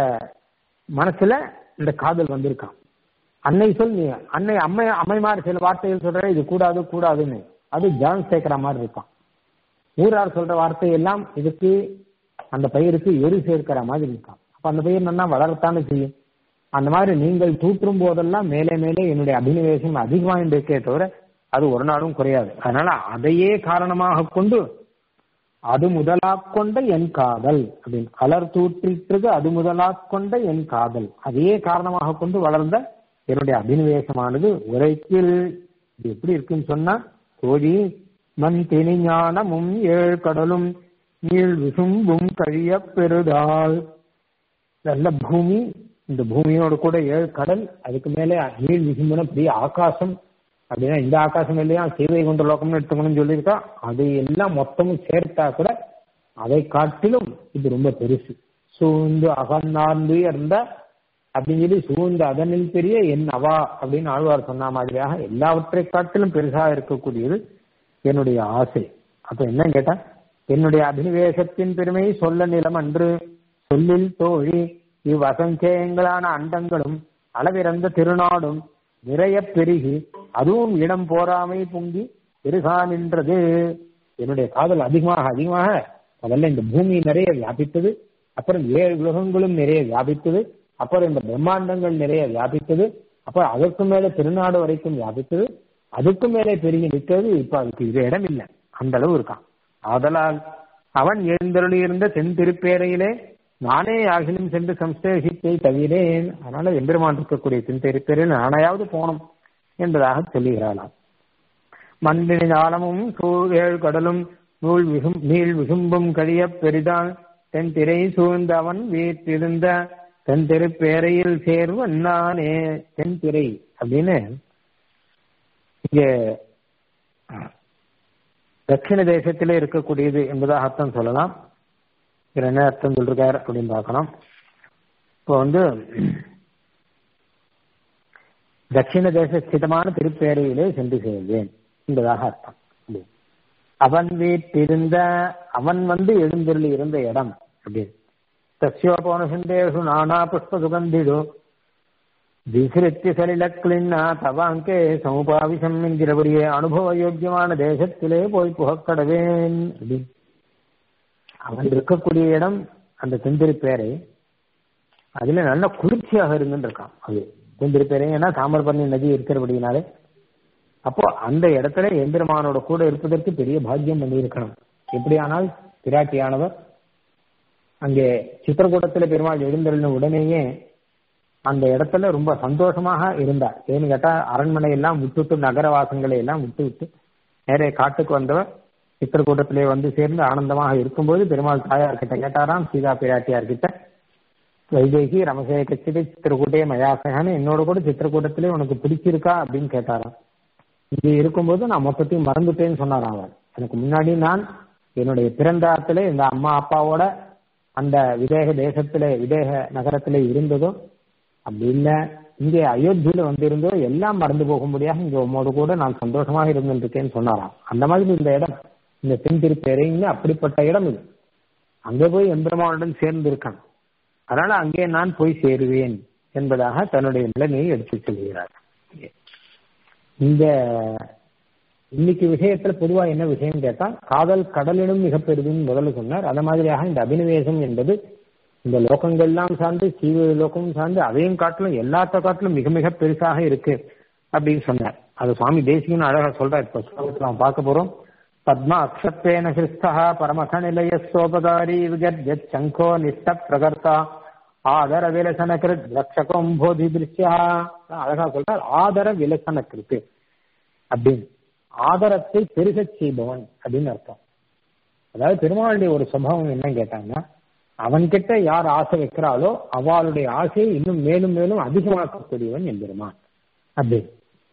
மனசுல இந்த காதல் வந்திருக்கான் அன்னை சொல் நீ அன்னை அம்மை அம்மைமார் சில வார்த்தைகள் சொல்ற இது கூடாது கூடாதுன்னு அது ஜான் சேர்க்கிற மாதிரி இருக்கான் ஊரார் சொல்ற வார்த்தை எல்லாம் இதுக்கு அந்த பயிருக்கு எரு சேர்க்கிற மாதிரி இருக்கான் அப்ப அந்த பயிர் நல்லா வளரத்தானே செய்யும் அந்த மாதிரி நீங்கள் தூற்றும் போதெல்லாம் மேலே மேலே என்னுடைய அபினிவேசம் அதிகமாக இருக்கே தவிர அது ஒரு நாளும் குறையாது அதனால அதையே காரணமாக கொண்டு அது முதலாக் கொண்ட என் காதல் அப்படின்னு கலர் தூற்றிற்றது அது முதலாக் கொண்ட என் காதல் அதையே காரணமாக கொண்டு வளர்ந்த என்னுடைய அபினிவேசமானது உரைக்கில் இது எப்படி இருக்குன்னு சொன்னா கோழி மண் திணி ஞானமும் ஏழ் கடலும் நீள் விசும்பும் கழிய பெருதாள் நல்ல பூமி இந்த பூமியோட கூட ஏழு கடல் அதுக்கு மேலே நீள் விசும்புன பெரிய ஆகாசம் அப்படின்னா இந்த ஆகாசம் இல்லையா சீவை கொண்ட லோகம்னு எடுத்துக்கணும்னு சொல்லியிருக்கா அது எல்லாம் மொத்தமும் சேர்த்தா கூட அதை காட்டிலும் இது ரொம்ப பெருசு சூழ்ந்து அகநார்ந்து இருந்த அப்படின்னு சொல்லி சூழ்ந்து அதனில் பெரிய என் அவா அப்படின்னு ஆழ்வார் சொன்ன மாதிரியாக எல்லாவற்றை காட்டிலும் பெருசா இருக்கக்கூடியது என்னுடைய ஆசை அப்ப என்ன கேட்டா என்னுடைய அபினிவேசத்தின் பெருமை சொல்ல நிலம் அன்று சொல்லில் தோழி இவ்வசங்கேயங்களான அண்டங்களும் அளவிறந்த திருநாடும் நிறைய பெருகி அதுவும் இடம் போராமை பொங்கி பெருகா நின்றது என்னுடைய காதல் அதிகமாக அதிகமாக முதல்ல இந்த பூமி நிறைய வியாபித்தது அப்புறம் ஏழு உலகங்களும் நிறைய வியாபித்தது அப்புறம் இந்த பிரம்மாண்டங்கள் நிறைய வியாபித்தது அப்புறம் அதற்கு மேல திருநாடு வரைக்கும் வியாபித்தது அதுக்கும் மேலே பெருகி நிற்கிறது இப்ப அதுக்கு இது இடம் இல்லை அந்த அளவு இருக்கான் ஆதலால் அவன் எழுந்தருளியிருந்த தென் திருப்பேரையிலே நானே ஆகிலும் சென்று சம்சேகித்தை தவிரேன் அதனால எம்பெருமான் இருக்கக்கூடிய தென் திருப்பேரையில் நானையாவது போனோம் என்பதாக சொல்லுகிறாளாம் மண்ணினி ஞானமும் ஏழு கடலும் நூல் விசும் நீள் விசும்பும் கழிய பெரிதான் தென் திரை சூழ்ந்த அவன் வீட்டிருந்த தென் திருப்பேரையில் சேர்வன் நானே தென் திரை அப்படின்னு இங்க தட்சிண தேசத்திலே இருக்கக்கூடியது என்பதாக அர்த்தம் சொல்லலாம் இதுல என்ன அர்த்தம் சொல்றார் அப்படின்னு பார்க்கணும் இப்போ வந்து தட்சிண தேச ஸ்திதமான திருப்பேரையிலே சென்று சேர்வேன் என்பதாக அர்த்தம் அவன் வீட்டிருந்த அவன் வந்து எழுந்தருளி இருந்த இடம் அப்படின்னு தஸ்யோபோனசந்தேஷு நானா புஷ்ப சுகந்திடு விசிருத்தி சலிலக்லின்னா தவாங்கே சமுபாவிசம் என்கிறபடியே அனுபவ யோக்கியமான தேசத்திலே போய் புகக்கடவேன் அப்படின்னு அவன் இருக்கக்கூடிய இடம் அந்த தெந்திருப்பேரை அதுல நல்ல குளிர்ச்சியாக இருந்துன்னு இருக்கான் அது தெந்திருப்பேரை ஏன்னா தாமிரபரணி நதி இருக்கிறபடினாலே அப்போ அந்த இடத்துல எம்பெருமானோட கூட இருப்பதற்கு பெரிய பாக்கியம் பண்ணி இருக்கணும் எப்படியானால் பிராட்டியானவர் அங்கே சித்திரக்கூடத்துல பெருமாள் எழுந்தருளின உடனேயே அந்த இடத்துல ரொம்ப சந்தோஷமாக இருந்தார் ஏன்னு கேட்டா அரண்மனை எல்லாம் விட்டுட்டு நகரவாசங்களை எல்லாம் விட்டு விட்டு நேரே காட்டுக்கு வந்தவர் சித்திரக்கூட்டத்திலே வந்து சேர்ந்து ஆனந்தமாக இருக்கும்போது பெருமாள் தாயார் கிட்ட கேட்டாராம் சீதா பிராட்டியார் கிட்ட வைதேகி ரமசேய கச்சிதை சித்திரக்கூட்டையே மயாசகான்னு என்னோட கூட சித்திரக்கூட்டத்திலே உனக்கு பிடிச்சிருக்கா அப்படின்னு கேட்டாராம் இங்கே இருக்கும்போது நான் மொத்தத்தையும் மறந்துட்டேன்னு சொன்னாராம் அவர் எனக்கு முன்னாடி நான் என்னுடைய பிறந்தாத்துல இந்த அம்மா அப்பாவோட அந்த விதேக தேசத்துல விதேக நகரத்துல இருந்ததோ அப்படி இல்ல இங்கே அயோத்தியில வந்திருந்தோ எல்லாம் மறந்து போகும்படியாக இங்க உம்மோடு கூட நான் சந்தோஷமாக இருந்திருக்கேன்னு சொன்னாராம் அந்த மாதிரி இந்த இடம் இந்த தென்திருப்பேரைங்க அப்படிப்பட்ட இடம் இது அங்கே போய் எம்பெருமானுடன் சேர்ந்து இருக்கான் அதனால அங்கே நான் போய் சேருவேன் என்பதாக தன்னுடைய நிலைமையை எடுத்து சொல்கிறார் இந்த இன்னைக்கு விஷயத்துல பொதுவா என்ன விஷயம் கேட்டா காதல் கடலிலும் மிக பெரிதுன்னு முதல்ல சொன்னார் அந்த மாதிரியாக இந்த அபினிவேசம் என்பது இந்த லோகங்கள்லாம் சார்ந்து சீவ லோகமும் சார்ந்து அதையும் காட்டிலும் எல்லாத்த காட்டிலும் மிக மிக பெருசாக இருக்கு அப்படின்னு சொன்னார் அது சுவாமி தேசிகன் அழகா சொல்றார் இப்ப ஸ்லோகத்துல நம்ம பார்க்க போறோம் பத்ம அக்ஷத்வேன கிருஷ்டா பரமக நிலைய சோபதாரி விகர்ஜத் சங்கோ நிஷ்ட பிரகர்த்தா ஆதர விலசன கிருத் ரக்ஷகம் போதி திருஷ்யா அழகா சொல்றார் ஆதர விலசன கிருத்து அப்படின்னு ஆதரத்தை பெருகச் செய்பவன் அப்படின்னு அர்த்தம் அதாவது பெருமாளுடைய ஒரு சுபாவம் என்ன கேட்டாங்கன்னா அவன்கிட்ட யார் ஆசை வைக்கிறாளோ அவளுடைய ஆசையை இன்னும் மேலும் மேலும் அதிகமாக்கக்கூடியவன் எம்பெருமான் அப்படி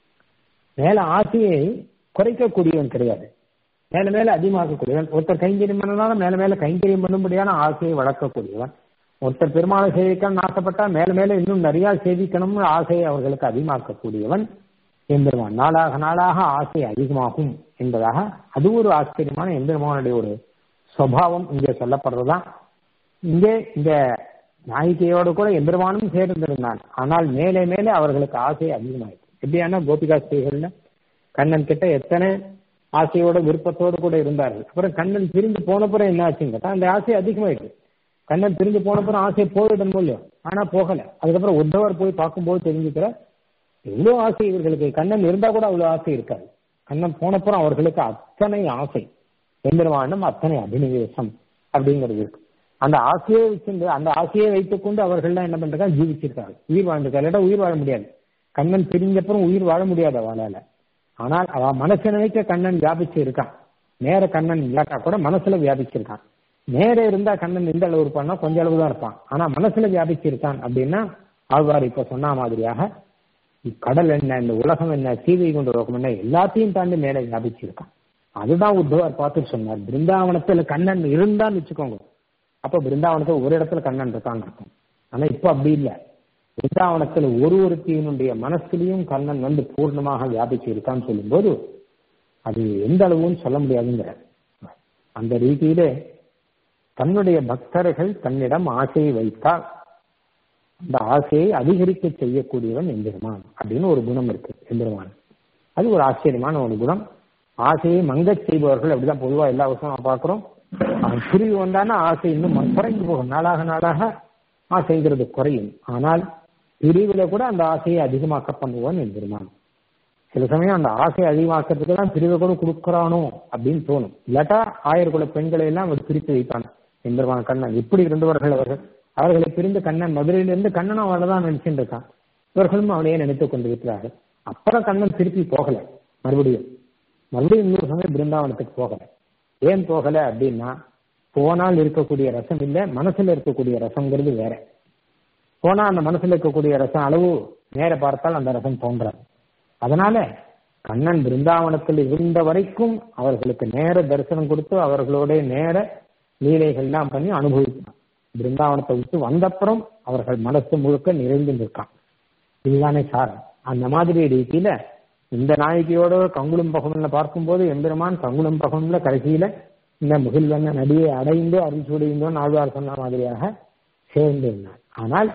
மேல ஆசையை குறைக்கக்கூடியவன் கிடையாது மேல மேல அதிகமாக்கக்கூடியவன் ஒருத்தர் கைங்கரியம் பண்ணனாலும் மேல மேல கைங்கரியம் பண்ணும்படியான ஆசையை வளர்க்கக்கூடியவன் ஒருத்தர் பெருமாளை சேவிக்கணும்னு ஆசைப்பட்டா மேல மேல இன்னும் நிறைய சேவிக்கணும்னு ஆசையை அவர்களுக்கு அதிகமாக்கக்கூடியவன் எம்பெருமான் நாளாக நாளாக ஆசை அதிகமாகும் என்பதாக அது ஒரு ஆச்சரியமான எம்பெருமானுடைய ஒரு சுவாவம் இங்கே சொல்லப்படுறதுதான் இங்கே இந்த நாயிகையோடு கூட எம்பெருமானும் சேர்ந்திருந்தான் ஆனால் மேலே மேலே அவர்களுக்கு ஆசை அதிகமாயிடுச்சு எப்படியான கோபிகா ஸ்ரீகள்ல கண்ணன் கிட்ட எத்தனை ஆசையோட விருப்பத்தோடு கூட இருந்தார்கள் அப்புறம் கண்ணன் பிரிந்து போனப்புறம் என்ன ஆச்சுன்னு கேட்டா அந்த ஆசை அதிகமாயிடுச்சு கண்ணன் பிரிந்து போனப்புறம் ஆசை போயிடும் இல்லையோ ஆனா போகல அதுக்கப்புறம் உத்தவர் போய் பார்க்கும்போது தெரிஞ்சுக்கிற எவ்வளவு ஆசை இவர்களுக்கு கண்ணன் இருந்தா கூட அவ்வளவு ஆசை இருக்காது கண்ணன் போனப்புறம் அவர்களுக்கு அத்தனை ஆசை எம்பெருமானும் அத்தனை அபினிவேசம் அப்படிங்கிறது இருக்கு அந்த ஆசையை வச்சிருந்து அந்த ஆசையை வைத்துக்கொண்டு அவர்கள்லாம் என்ன பண்றாங்க ஜீவிச்சிருக்காங்க உயிர் வாழ்ந்திருக்காங்க உயிர் வாழ முடியாது கண்ணன் பிரிஞ்சப்புறம் உயிர் வாழ முடியாது அவளால ஆனால் அவ மனசு நினைக்க கண்ணன் வியாபிச்சு இருக்கான் நேர கண்ணன் இல்லாட்டா கூட மனசுல வியாபிச்சிருக்கான் நேர இருந்தா கண்ணன் எந்த அளவு இருப்பான்னா கொஞ்ச அளவு தான் இருப்பான் ஆனா மனசுல வியாபிச்சிருக்கான் அப்படின்னா ஆழ்வார் இப்ப சொன்ன மாதிரியாக கடல் என்ன இந்த உலகம் என்ன சீதை கொண்ட லோகம் என்ன எல்லாத்தையும் தாண்டி மேலே வியாபிச்சிருக்கான் அதுதான் உத்தவர் பார்த்து சொன்னார் பிருந்தாவனத்துல கண்ணன் இருந்தான்னு வச்சுக்கோங்க அப்ப பிருந்தாவனத்துல ஒரு இடத்துல கண்ணன் இருக்கான்னு இருக்கும் ஆனா இப்ப அப்படி இல்லை பிருந்தாவனத்துல ஒரு ஒருத்தியினுடைய மனசுலயும் கண்ணன் வந்து பூர்ணமாக வியாபிச்சு இருக்கான்னு சொல்லும்போது அது எந்த அளவுன்னு சொல்ல முடியாதுங்கிற அந்த ரீதியில தன்னுடைய பக்தர்கள் தன்னிடம் ஆசையை வைத்தால் அந்த ஆசையை அதிகரிக்க செய்யக்கூடியவன் எம்பெருமான் அப்படின்னு ஒரு குணம் இருக்கு எம்பெருமான் அது ஒரு ஆச்சரியமான ஒரு குணம் ஆசையை மங்கச் செய்பவர்கள் அப்படிதான் பொதுவா எல்லா வருஷமும் பார்க்கிறோம் அவன் பிரிவு வந்தானா ஆசை இன்னும் குறைஞ்சு போகும் நாளாக நாளாக ஆசைங்கிறது குறையும் ஆனால் பிரிவுல கூட அந்த ஆசையை அதிகமாக்க பண்ணுவான் எம்பெருமான் சில சமயம் அந்த ஆசையை அதிகமாக்கிறதுக்கு தான் பிரிவை கூட கொடுக்கறானோ அப்படின்னு தோணும் இல்லாட்டா ஆயிரக்குள்ள பெண்களை எல்லாம் அவர் பிரித்து வைப்பான் எம்பெருமான் கண்ணன் எப்படி இருந்தவர்கள் அவர்கள் அவர்களை பிரிந்து கண்ணன் மதுரையிலிருந்து கண்ணனும் அவளை தான் நினைச்சுட்டு இருக்கான் இவர்களும் அவளையே நினைத்துக் கொண்டிருக்கிறார்கள் அப்புறம் கண்ணன் திருப்பி போகல மறுபடியும் மறுபடியும் இன்னொரு சமயம் பிருந்தாவனத்துக்கு போகல ஏன் போகல அப்படின்னா போனால் இருக்கக்கூடிய ரசம் இல்ல மனசுல இருக்கக்கூடிய ரசம்ங்கிறது வேற போனா அந்த மனசுல இருக்கக்கூடிய ரசம் அளவு நேர பார்த்தால் அந்த ரசம் தோன்றாது அதனால கண்ணன் பிருந்தாவனத்தில் இருந்த வரைக்கும் அவர்களுக்கு நேர தரிசனம் கொடுத்து அவர்களோட நேர லீலைகள்லாம் பண்ணி அனுபவிக்கலாம் பிருந்தாவனத்தை விட்டு வந்தப்புறம் அவர்கள் மனசு முழுக்க நிறைந்து நிற்கான் இதுதானே சார் அந்த மாதிரி ரீதியில இந்த நாயகியோட கங்குளும் பகவன்ல பார்க்கும்போது எம்பெருமான் கங்குளும் பகவன்ல கடைசியில இந்த முகில்வண்ண நடியை அடைந்து அருள் சூடிந்தோன்னு ஆழ்வார் சொன்ன மாதிரியாக சேர்ந்து இருந்தார் ஆனால்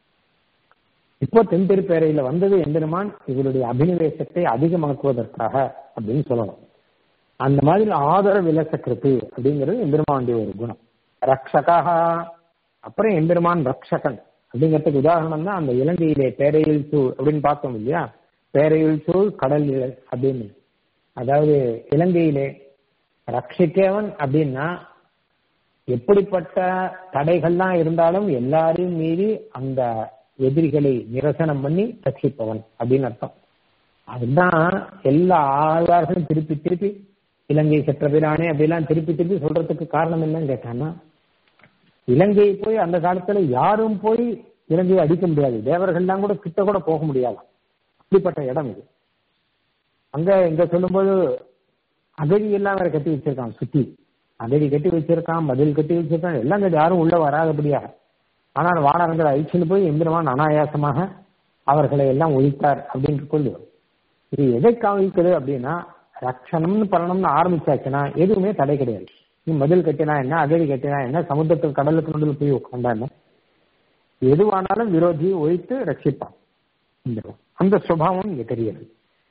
இப்போ தென்திருப்பேரையில வந்தது எம்பெருமான் இவருடைய அபினிவேசத்தை அதிகமாக்குவதற்காக அப்படின்னு சொல்லணும் அந்த மாதிரி ஆதர விலசக்கிருத்து அப்படிங்கிறது எம்பெருமானுடைய ஒரு குணம் ரக்ஷகாக அப்புறம் எம்பெருமான் ரக்ஷகன் அப்படிங்கிறதுக்கு உதாரணம் தான் அந்த இலங்கையிலே பேரையில் சூழ் அப்படின்னு பார்த்தோம் இல்லையா பேரையில் சூழ் கடல் அப்படின்னு அதாவது இலங்கையிலே ரட்சிக்கவன் அப்படின்னா எப்படிப்பட்ட தடைகள்லாம் இருந்தாலும் எல்லாரையும் மீறி அந்த எதிரிகளை நிரசனம் பண்ணி ரட்சிப்பவன் அப்படின்னு அர்த்தம் அதுதான் எல்லா ஆழ்வார்களும் திருப்பி திருப்பி இலங்கை சென்ற பிரானே அப்படிலாம் திருப்பி திருப்பி சொல்றதுக்கு காரணம் என்னன்னு கேட்டான்னா இலங்கையை போய் அந்த காலத்துல யாரும் போய் இலங்கையை அடிக்க முடியாது தேவர்கள்லாம் கூட கிட்ட கூட போக முடியாது அப்படிப்பட்ட இடம் இது அங்க இங்க சொல்லும்போது அகழி எல்லாம் வேற கட்டி வச்சிருக்கான் சுத்தி அகழி கட்டி வச்சிருக்கான் மதில் கட்டி வச்சிருக்கான் எல்லாம் கட்டி யாரும் உள்ள வராதபடியாக ஆனால் வானரங்கள் அழிச்சுன்னு போய் எந்திரமான் அனாயாசமாக அவர்களை எல்லாம் ஒழித்தார் அப்படின்னு கொள்ளு இது எதை காமிக்குது அப்படின்னா ரக்ஷணம்னு பண்ணணும்னு ஆரம்பிச்சாச்சுன்னா எதுவுமே தடை கிடையாது நீ மதில் கட்டினா என்ன அகழி கட்டினா என்ன சமுத்திரத்துக்கு கடலுக்கு நடுவில் போய் உட்காந்தா என்ன எதுவானாலும் விரோதியை ஒழித்து ரட்சிப்பான் இந்திரன் அந்த சுபாவம் இங்க தெரியுது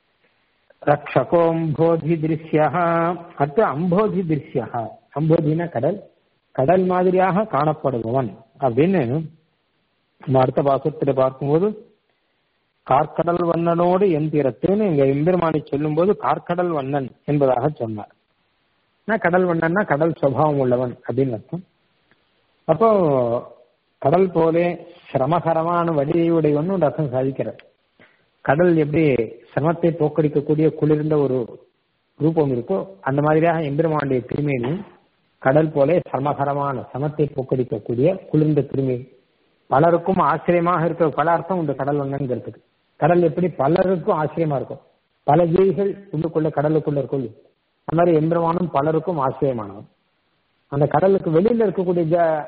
ரக்ஷகோம்போதி திருஷ்யா அடுத்து அம்போதி திருஷ்யா அம்போதினா கடல் கடல் மாதிரியாக காணப்படுபவன் அப்படின்னு நம்ம அடுத்த பாசத்துல பார்க்கும்போது கார்க்கடல் வண்ணனோடு என் தீரத்துன்னு இங்க எம்பெருமானை சொல்லும் போது கார்க்கடல் வண்ணன் என்பதாக சொன்னார் கடல் வண்ணன்னா கடல் சுபாவம் உள்ளவன் அப்படின்னு அர்த்தம் அப்போ கடல் போலே சிரமகரமான வடிவுடையவன் ஒரு அர்த்தம் சாதிக்கிறார் கடல் எப்படி சிரமத்தை போக்கடிக்கக்கூடிய குளிர்ந்த ஒரு ரூபம் இருக்கோ அந்த மாதிரியாக எம்பெருமானுடைய திருமேனியும் கடல் போல சிரமகரமான சமத்தை போக்கடிக்கக்கூடிய குளிர்ந்த திருமேனி பலருக்கும் ஆச்சரியமாக இருக்க பல அர்த்தம் உண்டு கடல் வண்ணங்கிறதுக்கு கடல் எப்படி பலருக்கும் ஆச்சரியமா இருக்கும் பல ஜீவிகள் உள்ளுக்குள்ள கடலுக்குள்ள இருக்கும் அந்த மாதிரி எம்பெருமானும் பலருக்கும் ஆச்சரியமானவன் அந்த கடலுக்கு வெளியில இருக்கக்கூடிய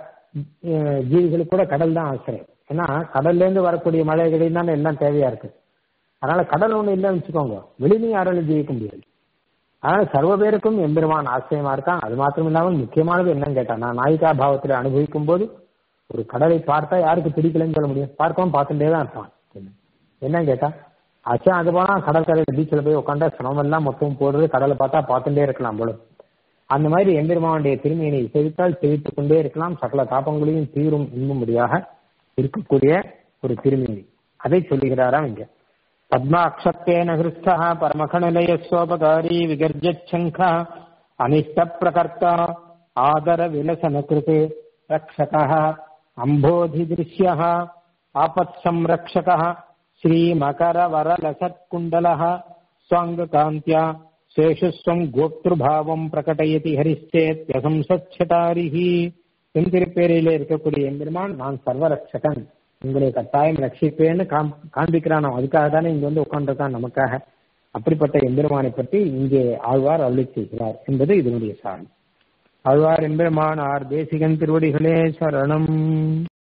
ஜீவிகளுக்கு கூட கடல் தான் ஆச்சரியம் ஏன்னா கடல்ல இருந்து வரக்கூடிய மழைகளில் தான் எல்லாம் தேவையா இருக்கு அதனால கடல் ஒண்ணு இல்லைன்னு வச்சுக்கோங்க வெளியிலையும் யாராலும் ஜீவிக்க முடியாது அதனால சர்வ பேருக்கும் எம்பெருமான் ஆச்சரியமா இருக்கான் அது மாத்திரம் இல்லாமல் முக்கியமானது என்னன்னு கேட்டா நான் நாயிகா பாவத்தில் அனுபவிக்கும் போது ஒரு கடலை பார்த்தா யாருக்கு பிடிக்கலன்னு சொல்ல முடியும் பார்க்கவும் பார்த்துட்டே தான் இருப்பான் என்னன்னு கேட்டா ஆச்சா அது போனா கடற்கரையில் பீச்சில் போய் உட்காந்தா சிரமம் மொத்தம் போடுறது கடலை பார்த்தா பார்த்துட்டே இருக்கலாம் போல அந்த மாதிரி எம்பெருமானுடைய திருமையினை செவித்தால் செவித்துக் கொண்டே இருக்கலாம் சகல தாபங்களையும் தீரும் இன்பும்படியாக இருக்கக்கூடிய ஒரு திருமேனி அதை சொல்லுகிறாராம் இங்க பத்மாட்சத்தேன ஹிருஷ்டா பரமகணலயஸ்வோபகாரி விகர்ஜச்சங்க அனிஷ்ட பிரகர்த்தா ஆதர விலசன கிருத்து ரக்ஷக அம்போதி திருஷ்ய ஆபத் சம்ரக்ஷக ஸ்ரீமகர வரலசத்குண்டல ஸ்வாங்ககாந்தியா சேஷுஸ்வம் கோப்திருபாவம் பிரகடயதி ஹரிச்சேத்யசம்சச்சதாரிஹி என் திருப்பேரிலே இருக்கக்கூடிய எம்பெருமான் நான் சர்வரக்ஷகன் உங்களை கட்டாயம் ரட்சிப்பேன்னு காண்பிக்கிறான் அதுக்காக தானே இங்க வந்து உட்காந்துருக்கான் நமக்காக அப்படிப்பட்ட எம்பெருமானை பற்றி இங்கே ஆழ்வார் அருளி செய்கிறார் என்பது இதனுடைய சாரம் ஆழ்வார் எம்பெருமானார் தேசிகன் திருவடிகளே சரணம்